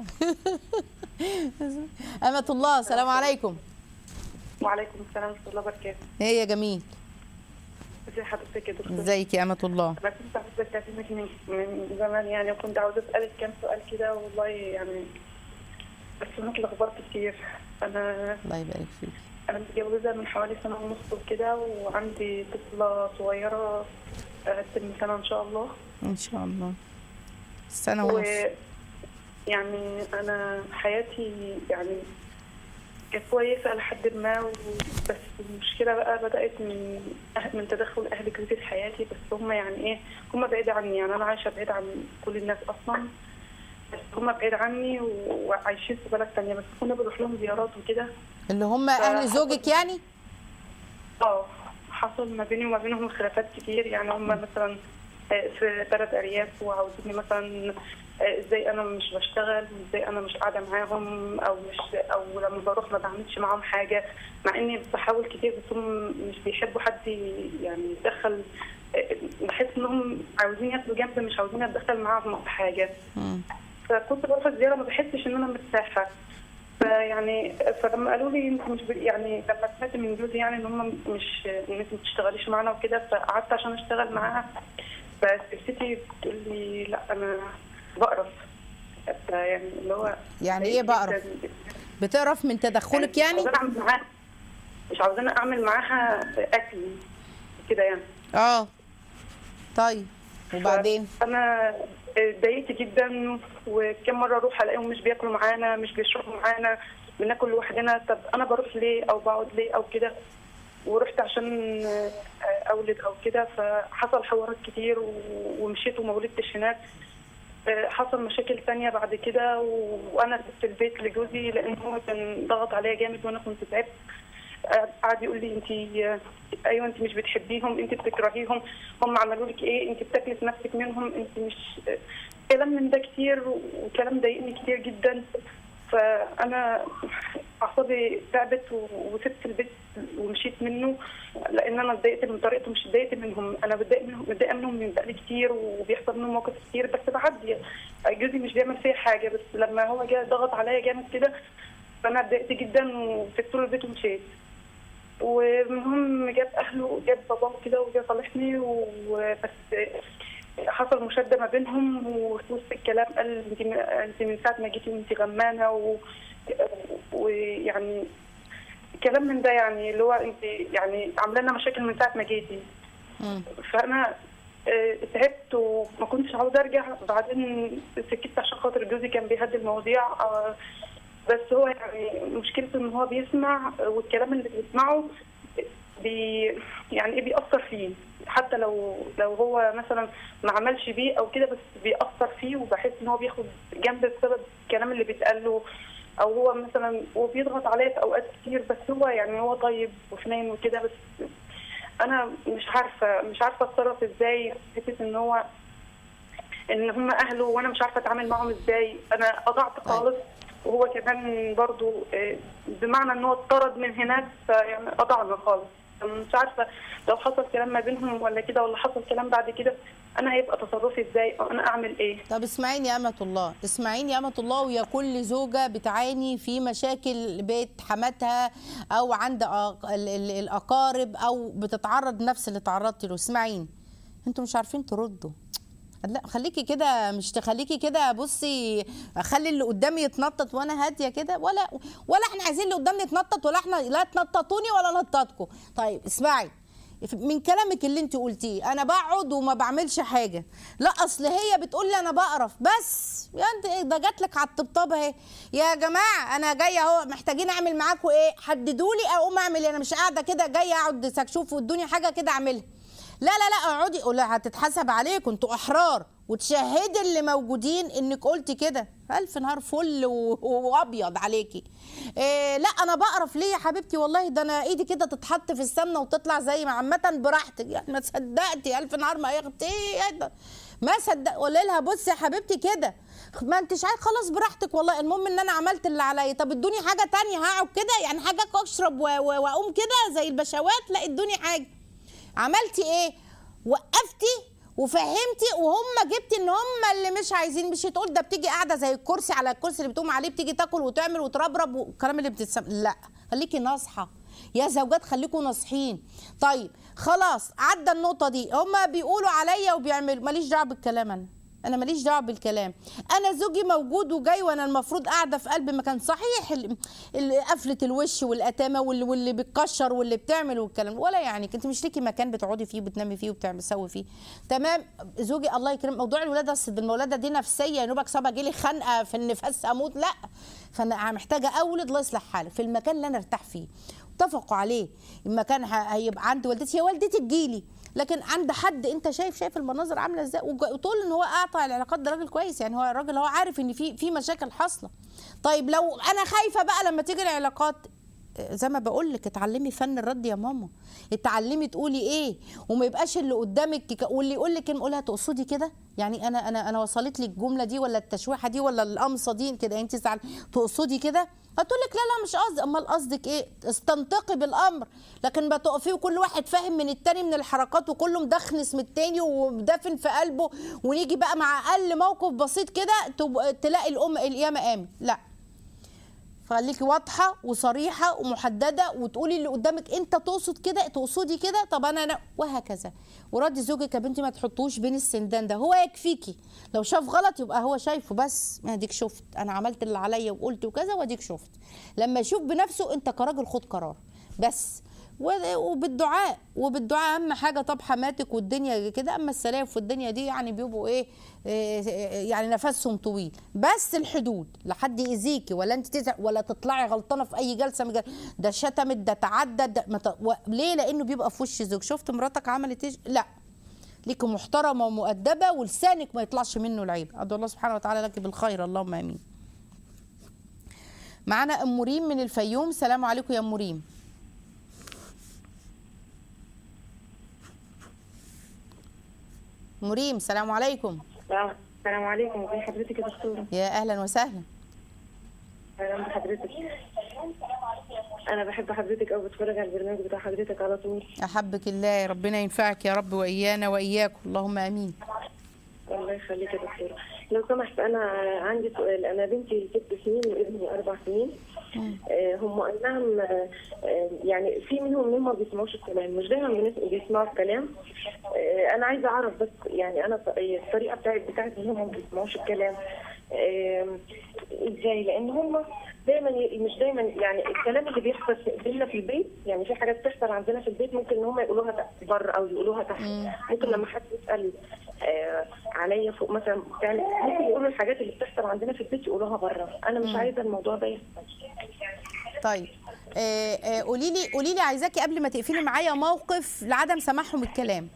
امة الله السلام عليكم وعليكم السلام ورحمة الله وبركاته ايه يا جميل ازي حضرتك يا دكتور ازيك يا امة الله انا كنت عاوزة اكلمك من من زمان يعني وكنت عاوزة اسألك كام سؤال كده والله يعني بس انا اتلخبطت كتير انا الله يبارك فيك انا متجوزة من حوالي سنة ونص وكده وعندي طفلة صغيرة هتتم سنة ان شاء الله ان شاء الله سنه ونص يعني انا حياتي يعني كانت كويسه لحد ما و- بس المشكله بقى بدات من أه- من تدخل اهل جوزي في حياتي بس هم يعني ايه هم بعيد عني يعني انا عايشه بعيد عن كل الناس اصلا بس هم بعيد عني و- وعايشين في بلد تانية بس كنا بنروح لهم زيارات وكده اللي هم اهل زوجك يعني اه حصل ما بيني وما بينهم خلافات كتير يعني هم مثلا آه، في ثلاث ارياف وعاوزيني مثلا آه، ازاي انا مش بشتغل وازاي انا مش قاعده معاهم او مش او لما بروح ما بعملش معاهم حاجه مع اني بحاول كتير بس هم مش بيحبوا حد يعني يتدخل آه، بحس انهم عاوزين ياخدوا جنب مش عاوزين اتدخل معاهم في حاجه مم. فكنت بروح الزياره ما بحسش ان انا مرتاحه فيعني فلما قالوا لي انت مش ب... يعني لما سمعت من جوزي يعني ان هم مش ان انت ما بتشتغليش معانا وكده فقعدت عشان اشتغل معاها فسبتي بتقول لي لا انا بقرف يعني اللي هو يعني ايه بقرف بتقرف من تدخلك يعني مش عاوزة اعمل معاها مش عاوزة اعمل معاها اكل كده يعني اه طيب وبعدين انا اتضايقت جدا وكم مره اروح الاقيهم مش بياكلوا معانا مش بيشربوا معانا بناكل لوحدنا طب انا بروح ليه او بقعد ليه او كده ورحت عشان اولد او كده فحصل حوارات كتير و- ومشيت وما ولدتش هناك حصل مشاكل تانية بعد كده و- وانا سبت البيت لجوزي لان هو كان ضغط عليا جامد وانا كنت تعبت قعد يقول لي انت ايوه انت مش بتحبيهم انت بتكرهيهم هم عملوا لك ايه انت بتاكلي في نفسك منهم انت مش كلام من ده كتير وكلام ضايقني كتير جدا فانا اعصابي تعبت و- وسبت البيت ومشيت منه لان انا اتضايقت من طريقته مش اتضايقت منهم انا بتضايق منهم متضايقه منهم من بقالي كتير وبيحصل منهم مواقف كتير بس بعدي جوزي مش بيعمل فيا حاجه بس لما هو جه ضغط عليا جامد كده فانا اتضايقت جدا وسبت له البيت ومشيت ومنهم جاب اهله جاب باباه كده وجا صالحني وبس حصل مشاده ما بينهم وفي وسط الكلام قال انت انت من ساعه ما جيتي وانت غمانه و- ويعني كلام من ده يعني اللي هو انت يعني عامله لنا مشاكل من ساعه ما جيتي مم. فانا آه، تعبت وما كنتش عاوزه ارجع بعدين سكت عشان خاطر جوزي كان بيهدي المواضيع آه، بس هو يعني مشكلته ان هو بيسمع والكلام اللي بيسمعه بي يعني ايه بيأثر فيه حتى لو لو هو مثلا ما عملش بيه او كده بس بيأثر فيه وبحس ان هو بياخد جنب بسبب الكلام اللي بيتقال له او هو مثلا وبيضغط عليا في اوقات كتير بس هو يعني هو طيب وحنين وكده بس انا مش عارفه مش عارفه اتصرف ازاي في حته ان هو ان هم اهله وانا مش عارفه اتعامل معاهم ازاي انا قطعت خالص وهو كمان برضو آه، بمعنى ان هو اتطرد من هناك فيعني قطعنا خالص مش عارفه لو حصل كلام ما بينهم ولا كده ولا حصل كلام بعد كده انا هيبقى تصرفي ازاي او انا اعمل ايه طب اسمعيني يا أمة الله اسمعيني يا أمة الله ويا كل زوجة بتعاني في مشاكل بيت حماتها أو عند أق- ال- ال- الأقارب أو بتتعرض نفس اللي تعرضتي له اسمعيني انتوا مش عارفين تردوا لا خليكي كده مش تخليكي كده بصي اخلي اللي قدامي يتنطط وانا هاديه كده ولا ولا احنا عايزين اللي قدامنا يتنطط ولا احنا لا تنططوني ولا نططكم طيب اسمعي من كلامك اللي انت قلتيه انا بقعد وما بعملش حاجه لا اصل هي بتقول لي انا بقرف بس يا انت إيه ده جات لك على الطبطاب اهي يا جماعه انا جايه اهو محتاجين اعمل معاكم ايه حددوا لي اقوم اعمل إيه؟ انا مش قاعده كده جايه اقعد شوفوا ادوني حاجه كده اعملها لا لا لا اقعدي لا هتتحسب عليكم انتوا احرار وتشهدي اللي موجودين انك قلتي كده الف نهار فل و- وابيض عليكي إيه لا انا بقرف ليه يا حبيبتي والله ده انا ايدي كده تتحط في السمنه وتطلع زي ما عامه براحتك يعني ما صدقتي الف نهار ما يغطي ايه ده ما صدق قولي لها بصي يا حبيبتي كده ما انتش عايز خلاص براحتك والله المهم ان انا عملت اللي عليا طب ادوني حاجه تانية هقعد كده يعني حاجه اشرب و- و- واقوم كده زي البشوات لا ادوني حاجه عملتي ايه وقفتي وفهمتي وهم جبتي ان هم اللي مش عايزين مش تقول ده بتيجي قاعده زي الكرسي على الكرسي اللي بتقوم عليه بتيجي تاكل وتعمل وتربرب والكلام اللي بتتسم لا خليكي ناصحه يا زوجات خليكوا ناصحين طيب خلاص عدى النقطه دي هم بيقولوا عليا وبيعملوا ماليش دعوه بالكلام انا انا ماليش دعوه بالكلام انا زوجي موجود وجاي وانا المفروض قاعده في قلب مكان صحيح ال- ال- قفله الوش والاتامه واللي, واللي بتكشر واللي بتعمل والكلام ولا يعني انت مش ليكي مكان بتقعدي فيه وبتنامي فيه وبتعمل تسوي فيه تمام زوجي الله يكرم موضوع الولاده اصل الولاده دي نفسيه يا نوبك صعب اجيلي خنقه في النفاس اموت لا فانا محتاجه اولد الله يصلح حالي في المكان اللي انا ارتاح فيه اتفقوا عليه المكان ه- هيبقى عند والدتي هي والدتي تجيلي لكن عند حد انت شايف شايف المناظر عامله ازاي وج- وتقول ان هو قاطع العلاقات ده راجل كويس يعني هو الراجل هو عارف ان في في مشاكل حاصله طيب لو انا خايفه بقى لما تيجي العلاقات زي ما بقول لك اتعلمي فن الرد يا ماما اتعلمي تقولي ايه وما يبقاش اللي قدامك ك- واللي يقول لك كلمه قولها تقصدي كده يعني انا انا انا وصلت لي الجمله دي ولا التشويحه دي ولا القمصه دي كده انت زعل تقصدي كده هتقول لك لا لا مش قصدي امال قصدك ايه استنطقي بالامر لكن ما تقفي وكل واحد فاهم من التاني من الحركات وكله مدخنس من التاني ومدفن في قلبه ونيجي بقى مع اقل موقف بسيط كده تب- تلاقي الام القيامه قامت لا خليكي واضحه وصريحه ومحدده وتقولي اللي قدامك انت تقصد كده تقصدي كده طب انا انا وهكذا وردي زوجك يا بنتي ما تحطوش بين السندان ده هو يكفيكي لو شاف غلط يبقى هو شايفه بس ما اديك شفت انا عملت اللي عليا وقلت وكذا واديك شفت لما يشوف بنفسه انت كراجل خد قرار بس و- وبالدعاء وبالدعاء اهم حاجه طب حماتك والدنيا كده اما السلاف والدنيا دي يعني بيبقوا ايه إيه، يعني نفسهم طويل بس الحدود لا حد يأذيكي ولا انت تزعل ولا تطلعي غلطانه في اي جلسه من جل... ده شتمت ده تعدى ده ما ت... و... ليه لانه بيبقى في وش زوج شفت مراتك عملت ايش لا ليكي محترمه ومؤدبه ولسانك ما يطلعش منه العيب ادعو الله سبحانه وتعالى لك بالخير اللهم امين معانا ام مريم من الفيوم سلام عليكم يا ام مريم مريم سلام عليكم السلام عليكم ازي حضرتك يا دكتوره يا اهلا وسهلا اهلا بحضرتك انا بحب حضرتك او بتفرج على البرنامج بتاع حضرتك على طول احبك الله ربنا ينفعك يا رب وايانا واياكم اللهم امين الله يخليك يا دكتوره لو سمحت انا عندي سؤال انا بنتي ست سنين وابني اربع سنين آه، هم اي نعم آه، آه، يعني في منهم اللي ما بيسمعوش الكلام مش دايما بنس- بيسمعوا الكلام آه، انا عايزه اعرف بس يعني انا ط- الطريقه بتاعت بتاعت ان هم ما بيسمعوش الكلام آه، ازاي لان هم دايما ي- مش دايما يعني الكلام اللي بيحصل في بينا في البيت يعني في حاجات بتحصل عندنا في البيت ممكن ان هم يقولوها تحت بره او يقولوها تحت ممكن لما حد يسال آه، عليا فوق مثلا يعني ممكن يقولوا الحاجات اللي بتحصل عندنا في البيت يقولوها بره انا مش عايزه الموضوع ده يحصل طيب آه، آه، قولي لي قولي لي عايزاكي قبل ما تقفلي معايا موقف لعدم سماحهم الكلام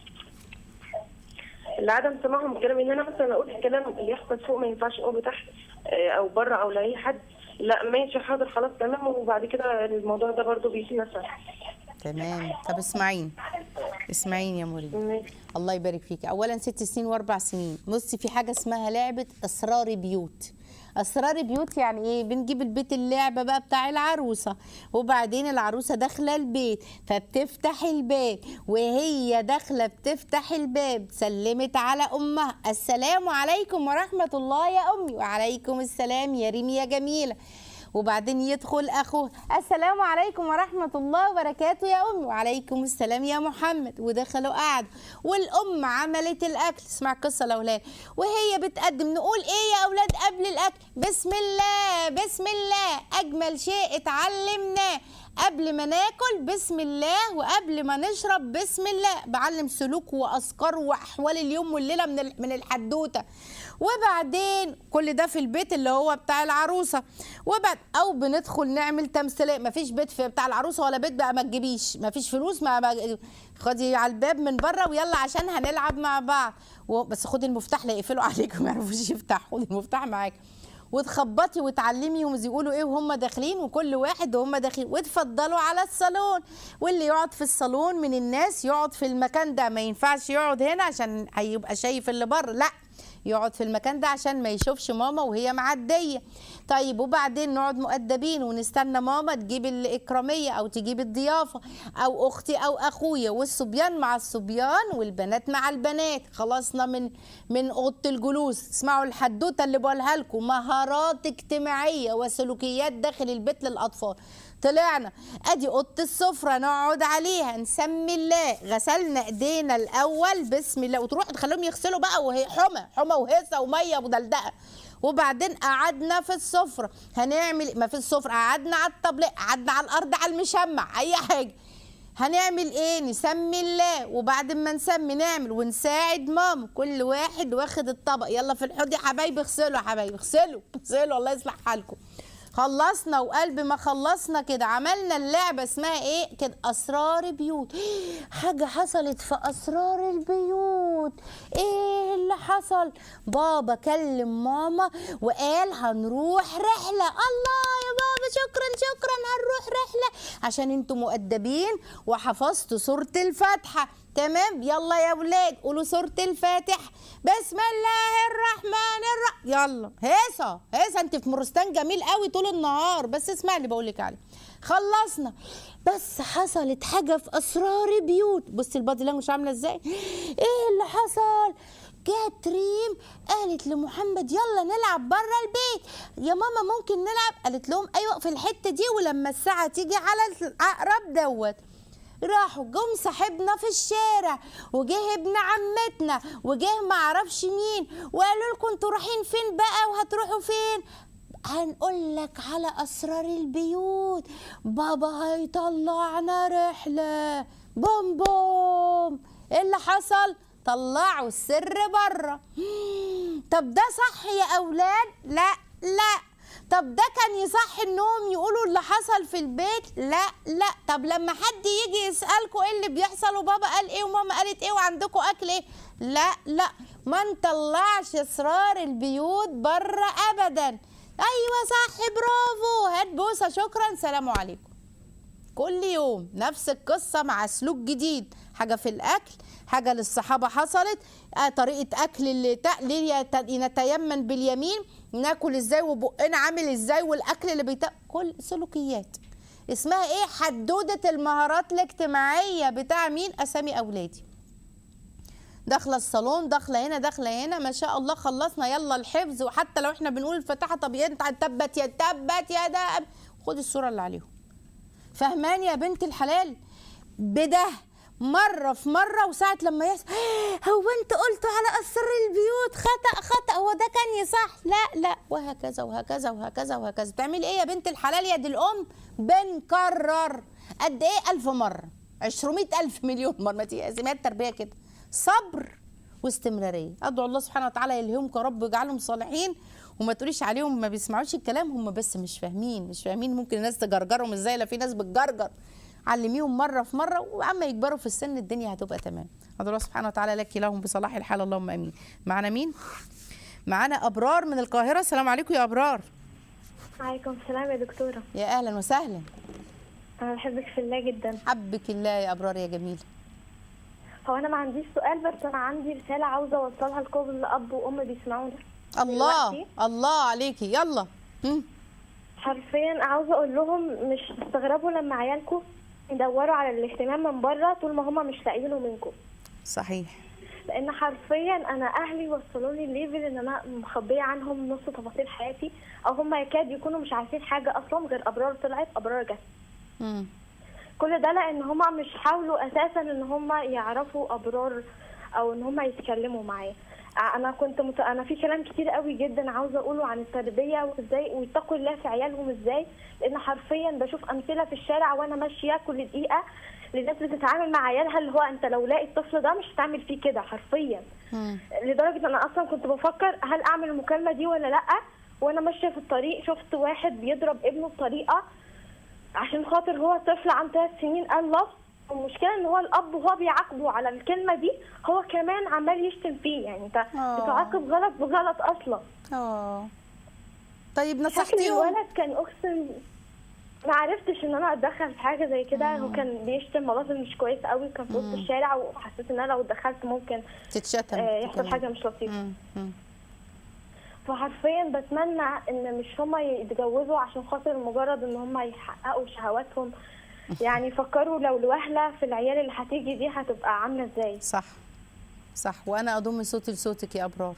لعدم سماعهم الكلام ان انا مثلا اقول الكلام اللي يحصل فوق ما ينفعش اقوله تحت آه، او بره او لاي حد لا ماشي حاضر خلاص تمام وبعد كده الموضوع ده برضو بيجي نفع تمام طب اسمعيني اسمعيني يا مريم ماشي. الله يبارك فيك اولا ست سنين واربع سنين بصي في حاجه اسمها لعبه اسرار بيوت اسرار بيوت يعني ايه بنجيب البيت اللعبه بقى بتاع العروسه وبعدين العروسه داخله البيت فبتفتح الباب وهي داخله بتفتح الباب سلمت على امها السلام عليكم ورحمه الله يا امي وعليكم السلام يا ريم يا جميله وبعدين يدخل اخوه السلام عليكم ورحمه الله وبركاته يا امي وعليكم السلام يا محمد ودخلوا قعد والام عملت الاكل اسمع القصه الاولاد وهي بتقدم نقول ايه يا اولاد قبل الاكل بسم الله بسم الله اجمل شيء اتعلمناه قبل ما ناكل بسم الله وقبل ما نشرب بسم الله بعلم سلوك واذكار واحوال اليوم والليله من ال- من الحدوته وبعدين كل ده في البيت اللي هو بتاع العروسه وبعد او بندخل نعمل تمثيليه مفيش بيت في بتاع العروسه ولا بيت بقى ما تجيبيش مفيش فلوس ما ما- خدي على الباب من بره ويلا عشان هنلعب مع بعض و- بس خدي المفتاح لا يقفلوا عليكم ما يعرفوش يفتحوا خدي المفتاح معاك وتخبطي وتعلمي هم يقولوا ايه وهم داخلين وكل واحد وهم داخلين وتفضلوا على الصالون واللي يقعد في الصالون من الناس يقعد في المكان ده ما ينفعش يقعد هنا عشان هيبقى شايف اللي بره لا يقعد في المكان ده عشان ما يشوفش ماما وهي معديه طيب وبعدين نقعد مؤدبين ونستنى ماما تجيب الاكراميه او تجيب الضيافه او اختي او اخويا والصبيان مع الصبيان والبنات مع البنات خلصنا من من اوضه الجلوس اسمعوا الحدوته اللي بقولها لكم مهارات اجتماعيه وسلوكيات داخل البيت للاطفال طلعنا ادي اوضه السفره نقعد عليها نسمي الله غسلنا ايدينا الاول بسم الله وتروح تخليهم يغسلوا بقى وهي حمى حمى وهيصه وميه ودلدقه وبعدين قعدنا في السفره هنعمل ما في السفره قعدنا على الطبلة قعدنا على الارض على المشمع اي حاجه هنعمل ايه نسمي الله وبعد ما نسمي نعمل ونساعد ماما كل واحد واخد الطبق يلا في الحوض يا حبايبي اغسلوا يا حبايبي اغسلوا اغسلوا الله يصلح حالكم خلصنا وقلب ما خلصنا كده عملنا اللعبة اسمها ايه كده اسرار بيوت حاجة حصلت في اسرار البيوت ايه اللي حصل بابا كلم ماما وقال هنروح رحلة الله يا بابا شكرا شكرا هنروح رحلة عشان انتوا مؤدبين وحفظتوا سورة الفاتحة تمام يلا يا ولاد قولوا سورة الفاتح بسم الله الرحمن الرحيم يلا هيصة هيصة انت في مرستان جميل قوي طول النهار بس اسمع اللي بقول لك عليه خلصنا بس حصلت حاجة في أسرار بيوت بصي البادي لانجوج عاملة ازاي ايه اللي حصل جت ريم قالت لمحمد يلا نلعب بره البيت يا ماما ممكن نلعب قالت لهم ايوه في الحته دي ولما الساعه تيجي على العقرب دوت راحوا جم صاحبنا في الشارع وجه ابن عمتنا وجه معرفش مين وقالوا لكم انتوا رايحين فين بقى وهتروحوا فين هنقول لك على اسرار البيوت بابا هيطلعنا رحله بوم بوم ايه اللي حصل طلعوا السر بره طب ده صح يا اولاد لا لا طب ده كان يصح انهم يقولوا اللي حصل في البيت لا لا طب لما حد يجي يسالكوا ايه اللي بيحصل وبابا قال ايه وماما قالت ايه وعندكم اكل ايه لا لا ما نطلعش اسرار البيوت بره ابدا ايوه صح برافو هات بوسه شكرا سلام عليكم كل يوم نفس القصة مع سلوك جديد حاجة في الأكل حاجة للصحابة حصلت آه طريقة أكل اللي ت- اللي يت- نتيمن باليمين ناكل ازاي وبقنا عامل ازاي والأكل اللي بيت كل سلوكيات اسمها ايه حدودة المهارات الاجتماعية بتاع مين أسامي أولادي داخله الصالون داخله هنا داخله هنا ما شاء الله خلصنا يلا الحفظ وحتى لو احنا بنقول الفاتحه طب ينفع تبت يا تبت يا ده خدي الصوره اللي عليهم فهمان يا بنت الحلال بده مرة في مرة وساعة لما يس هو انت قلتوا على أسر البيوت خطأ خطأ هو ده كان يصح لا لا وهكذا وهكذا وهكذا وهكذا بتعملي ايه يا بنت الحلال يا دي الأم بنكرر قد ايه ألف مرة عشرمية ألف مليون مرة ما تقسميها التربية كده صبر واستمرارية أدعو الله سبحانه وتعالى يلهمكم يا رب ويجعلهم صالحين وما تقوليش عليهم ما بيسمعوش الكلام هم بس مش فاهمين مش فاهمين ممكن الناس تجرجرهم ازاي لا في ناس بتجرجر علميهم مره في مره واما يكبروا في السن الدنيا هتبقى تمام ادعو الله سبحانه وتعالى لك لهم بصلاح الحال اللهم امين معانا مين معانا ابرار من القاهره السلام عليكم يا ابرار عليكم السلام يا دكتورة يا اهلا وسهلا أنا بحبك في الله جدا حبك الله يا ابرار يا جميل هو أنا ما عنديش سؤال بس أنا عندي رسالة عاوزة أوصلها لكل أب وأم بيسمعونا الله دلوقتي؟ الله عليكي يلا مم. حرفيا عاوزة أقول لهم مش تستغربوا لما عيالكم يدوروا على الاهتمام من بره طول ما هما مش لاقيينه منكم صحيح لأن حرفيا أنا أهلي وصلوا لي ليفل إن أنا مخبية عنهم نص تفاصيل حياتي أو هما يكاد يكونوا مش عارفين حاجة أصلا غير أبرار طلعت أبرار جت مم. كل ده لان هما مش حاولوا اساسا ان هما يعرفوا ابرار او ان هما يتكلموا معاه انا كنت مت... انا في كلام كتير قوي جدا عاوزه اقوله عن التربيه وازاي ويتقوا الله في عيالهم ازاي لان حرفيا بشوف امثله في الشارع وانا ماشيه كل دقيقه لناس بتتعامل مع عيالها اللي هو انت لو لاقي الطفل ده مش هتعمل فيه كده حرفيا لدرجه انا اصلا كنت بفكر هل اعمل المكالمه دي ولا لا وانا ماشيه في الطريق شفت واحد بيضرب ابنه بطريقه عشان خاطر هو طفل عنده ثلاث سنين قال لفظ المشكله ان هو الاب وهو بيعاقبه على الكلمه دي هو كمان عمال يشتم فيه يعني انت آه. بتعاقب غلط بغلط اصلا اه طيب شكل نصحتيهم الولد كان اقسم ما عرفتش ان انا اتدخل في حاجه زي كده هو كان بيشتم ملافظ مش كويس قوي كان في وسط الشارع وحسيت ان انا لو اتدخلت ممكن تتشتم آه، يحصل تتكلم. حاجه مش لطيفه مم. مم. فحرفيا بتمنى ان مش هما يتجوزوا عشان خاطر مجرد ان هما يحققوا شهواتهم يعني فكروا لو الوهله في العيال اللي هتيجي دي هتبقى عامله ازاي صح صح وانا اضم صوتي لصوتك يا ابرار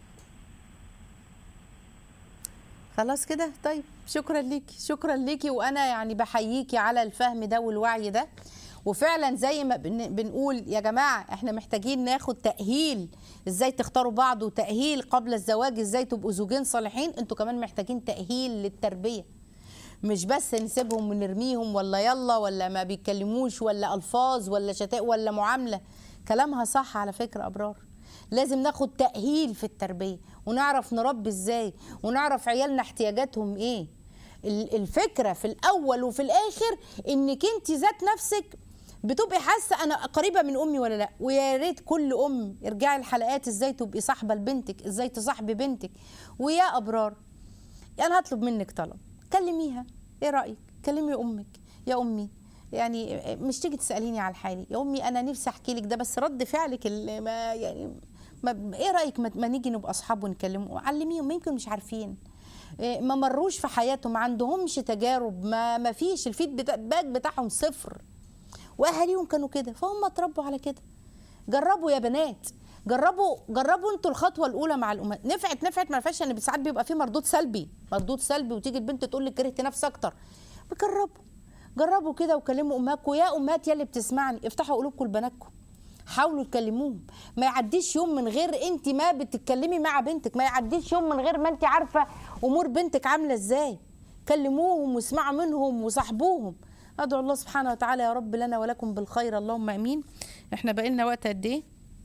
خلاص كده طيب شكرا ليكي شكرا ليكي وانا يعني بحييكي على الفهم ده والوعي ده وفعلا زي ما بن- بنقول يا جماعه احنا محتاجين ناخد تاهيل ازاي تختاروا بعض وتاهيل قبل الزواج ازاي تبقوا زوجين صالحين انتوا كمان محتاجين تاهيل للتربيه مش بس نسيبهم ونرميهم ولا يلا ولا ما بيتكلموش ولا الفاظ ولا شتاء ولا معامله كلامها صح على فكره ابرار لازم ناخد تاهيل في التربيه ونعرف نربي ازاي ونعرف عيالنا احتياجاتهم ايه ال- الفكره في الاول وفي الاخر انك انت ذات نفسك بتبقي حاسه انا قريبه من امي ولا لا ويا ريت كل ام ارجعي الحلقات ازاي تبقي صاحبه لبنتك ازاي تصاحبي بنتك ويا ابرار انا هطلب منك طلب كلميها ايه رايك كلمي امك يا امي يعني مش تيجي تساليني على حالي يا امي انا نفسي احكي لك ده بس رد فعلك اللي ما يعني ما ايه رايك ما, ما نيجي نبقى اصحاب ونكلمهم علميهم يمكن مش عارفين إيه، ما مروش في حياتهم ما عندهمش تجارب ما ما فيش الفيدباك بتاعهم صفر واهاليهم كانوا كده فهم اتربوا على كده جربوا يا بنات جربوا جربوا انتوا الخطوه الاولى مع الامهات نفعت نفعت ما نفعش ان ساعات بيبقى في مردود سلبي مردود سلبي وتيجي البنت تقول لك كرهت نفسي اكتر جربوا جربوا كده وكلموا امهاتكم يا امهات يا اللي بتسمعني افتحوا قلوبكم لبناتكم حاولوا تكلموهم ما يعديش يوم من غير انت ما بتتكلمي مع بنتك ما يعديش يوم من غير ما انت عارفه امور بنتك عامله ازاي كلموهم واسمعوا منهم وصاحبوهم ادعو الله سبحانه وتعالى يا رب لنا ولكم بالخير اللهم امين احنا بقينا وقت قد ايه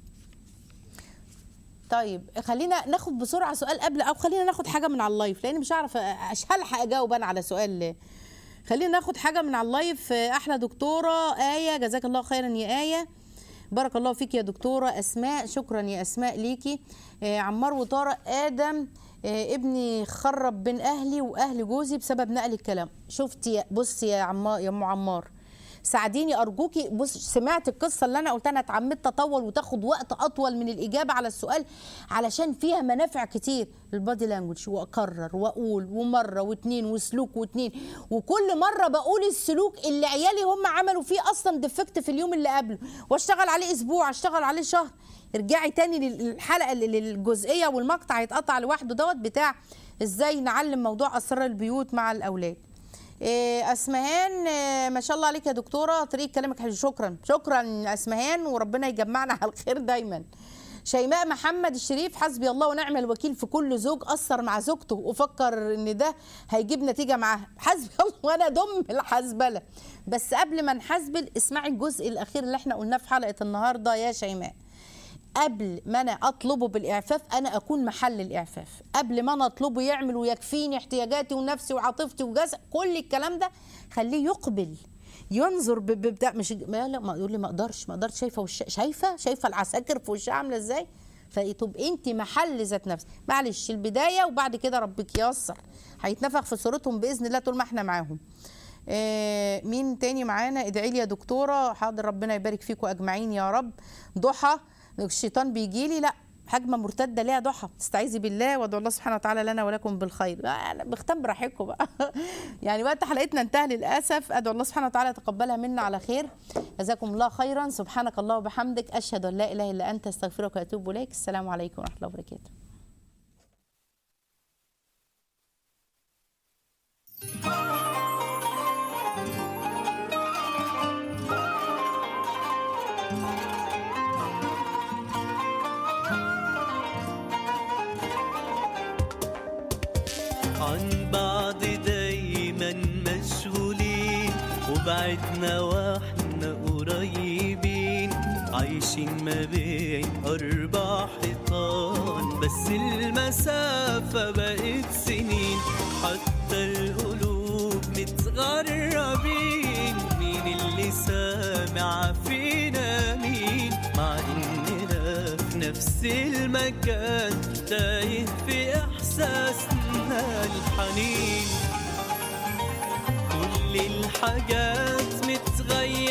طيب خلينا ناخد بسرعه سؤال قبل او خلينا ناخد حاجه من على اللايف لان مش هعرف مش هلحق اجاوب انا على سؤال خلينا ناخد حاجه من على اللايف احلى دكتوره ايه جزاك الله خيرا يا ايه بارك الله فيك يا دكتوره اسماء شكرا يا اسماء ليكي آه، عمار وطارق ادم آه، ابني خرب بين اهلي واهل جوزي بسبب نقل الكلام شفتي يا- بصي يا عمار يا ام عمار ساعديني ارجوكي بص سمعت القصه اللي انا قلتها انا اتعمدت اطول وتاخد وقت اطول من الاجابه على السؤال علشان فيها منافع كتير البادي لانجوج واكرر واقول ومره واتنين وسلوك واتنين وكل مره بقول السلوك اللي عيالي هم عملوا فيه اصلا ديفكت في اليوم اللي قبله واشتغل عليه اسبوع اشتغل عليه شهر ارجعي تاني للحلقه للجزئيه والمقطع هيتقطع لوحده دوت بتاع ازاي نعلم موضوع اسرار البيوت مع الاولاد إيه، اسمهان إيه، ما شاء الله عليك يا دكتوره طريقه كلامك حلو شكرا شكرا اسمهان وربنا يجمعنا على الخير دايما شيماء محمد الشريف حسبي الله ونعم الوكيل في كل زوج اثر مع زوجته وفكر ان ده هيجيب نتيجه معاها حسبي الله وانا دم الحسبله بس قبل ما نحسبل اسمعي الجزء الاخير اللي احنا قلناه في حلقه النهارده يا شيماء قبل ما انا اطلبه بالاعفاف انا اكون محل الاعفاف قبل ما انا اطلبه يعمل ويكفيني احتياجاتي ونفسي وعاطفتي وجسد كل الكلام ده خليه يقبل ينظر ب- ببتاع مش ما لا ما يقول لي ما اقدرش ما اقدرش شايفه وش شايفه شايفه العساكر في وشها عامله ازاي فتبقى انت محل ذات نفسك معلش البدايه وبعد كده ربك ييسر هيتنفخ في صورتهم باذن الله طول ما احنا معاهم آه، مين تاني معانا ادعي لي يا دكتوره حاضر ربنا يبارك فيكم اجمعين يا رب ضحى الشيطان بيجي لي لا هجمه مرتده ليها ضحى استعيذي بالله وادعو الله سبحانه وتعالى لنا ولكم بالخير آه، لا، بختم براحتكم بقى يعني وقت حلقتنا انتهى للاسف ادعو الله سبحانه وتعالى يتقبلها منا على خير جزاكم الله خيرا سبحانك الله وبحمدك اشهد ان لا اله الا انت استغفرك واتوب اليك السلام عليكم ورحمه الله وبركاته عن بعض دايما مشغولين وبعدنا واحنا قريبين عايشين ما بين أربع حيطان بس المسافة بقت سنين حتى القلوب متغربين مين اللي سامع فينا مين مع إننا في نفس المكان تايه في إحساسنا الحنين كل الحاجات متغيرة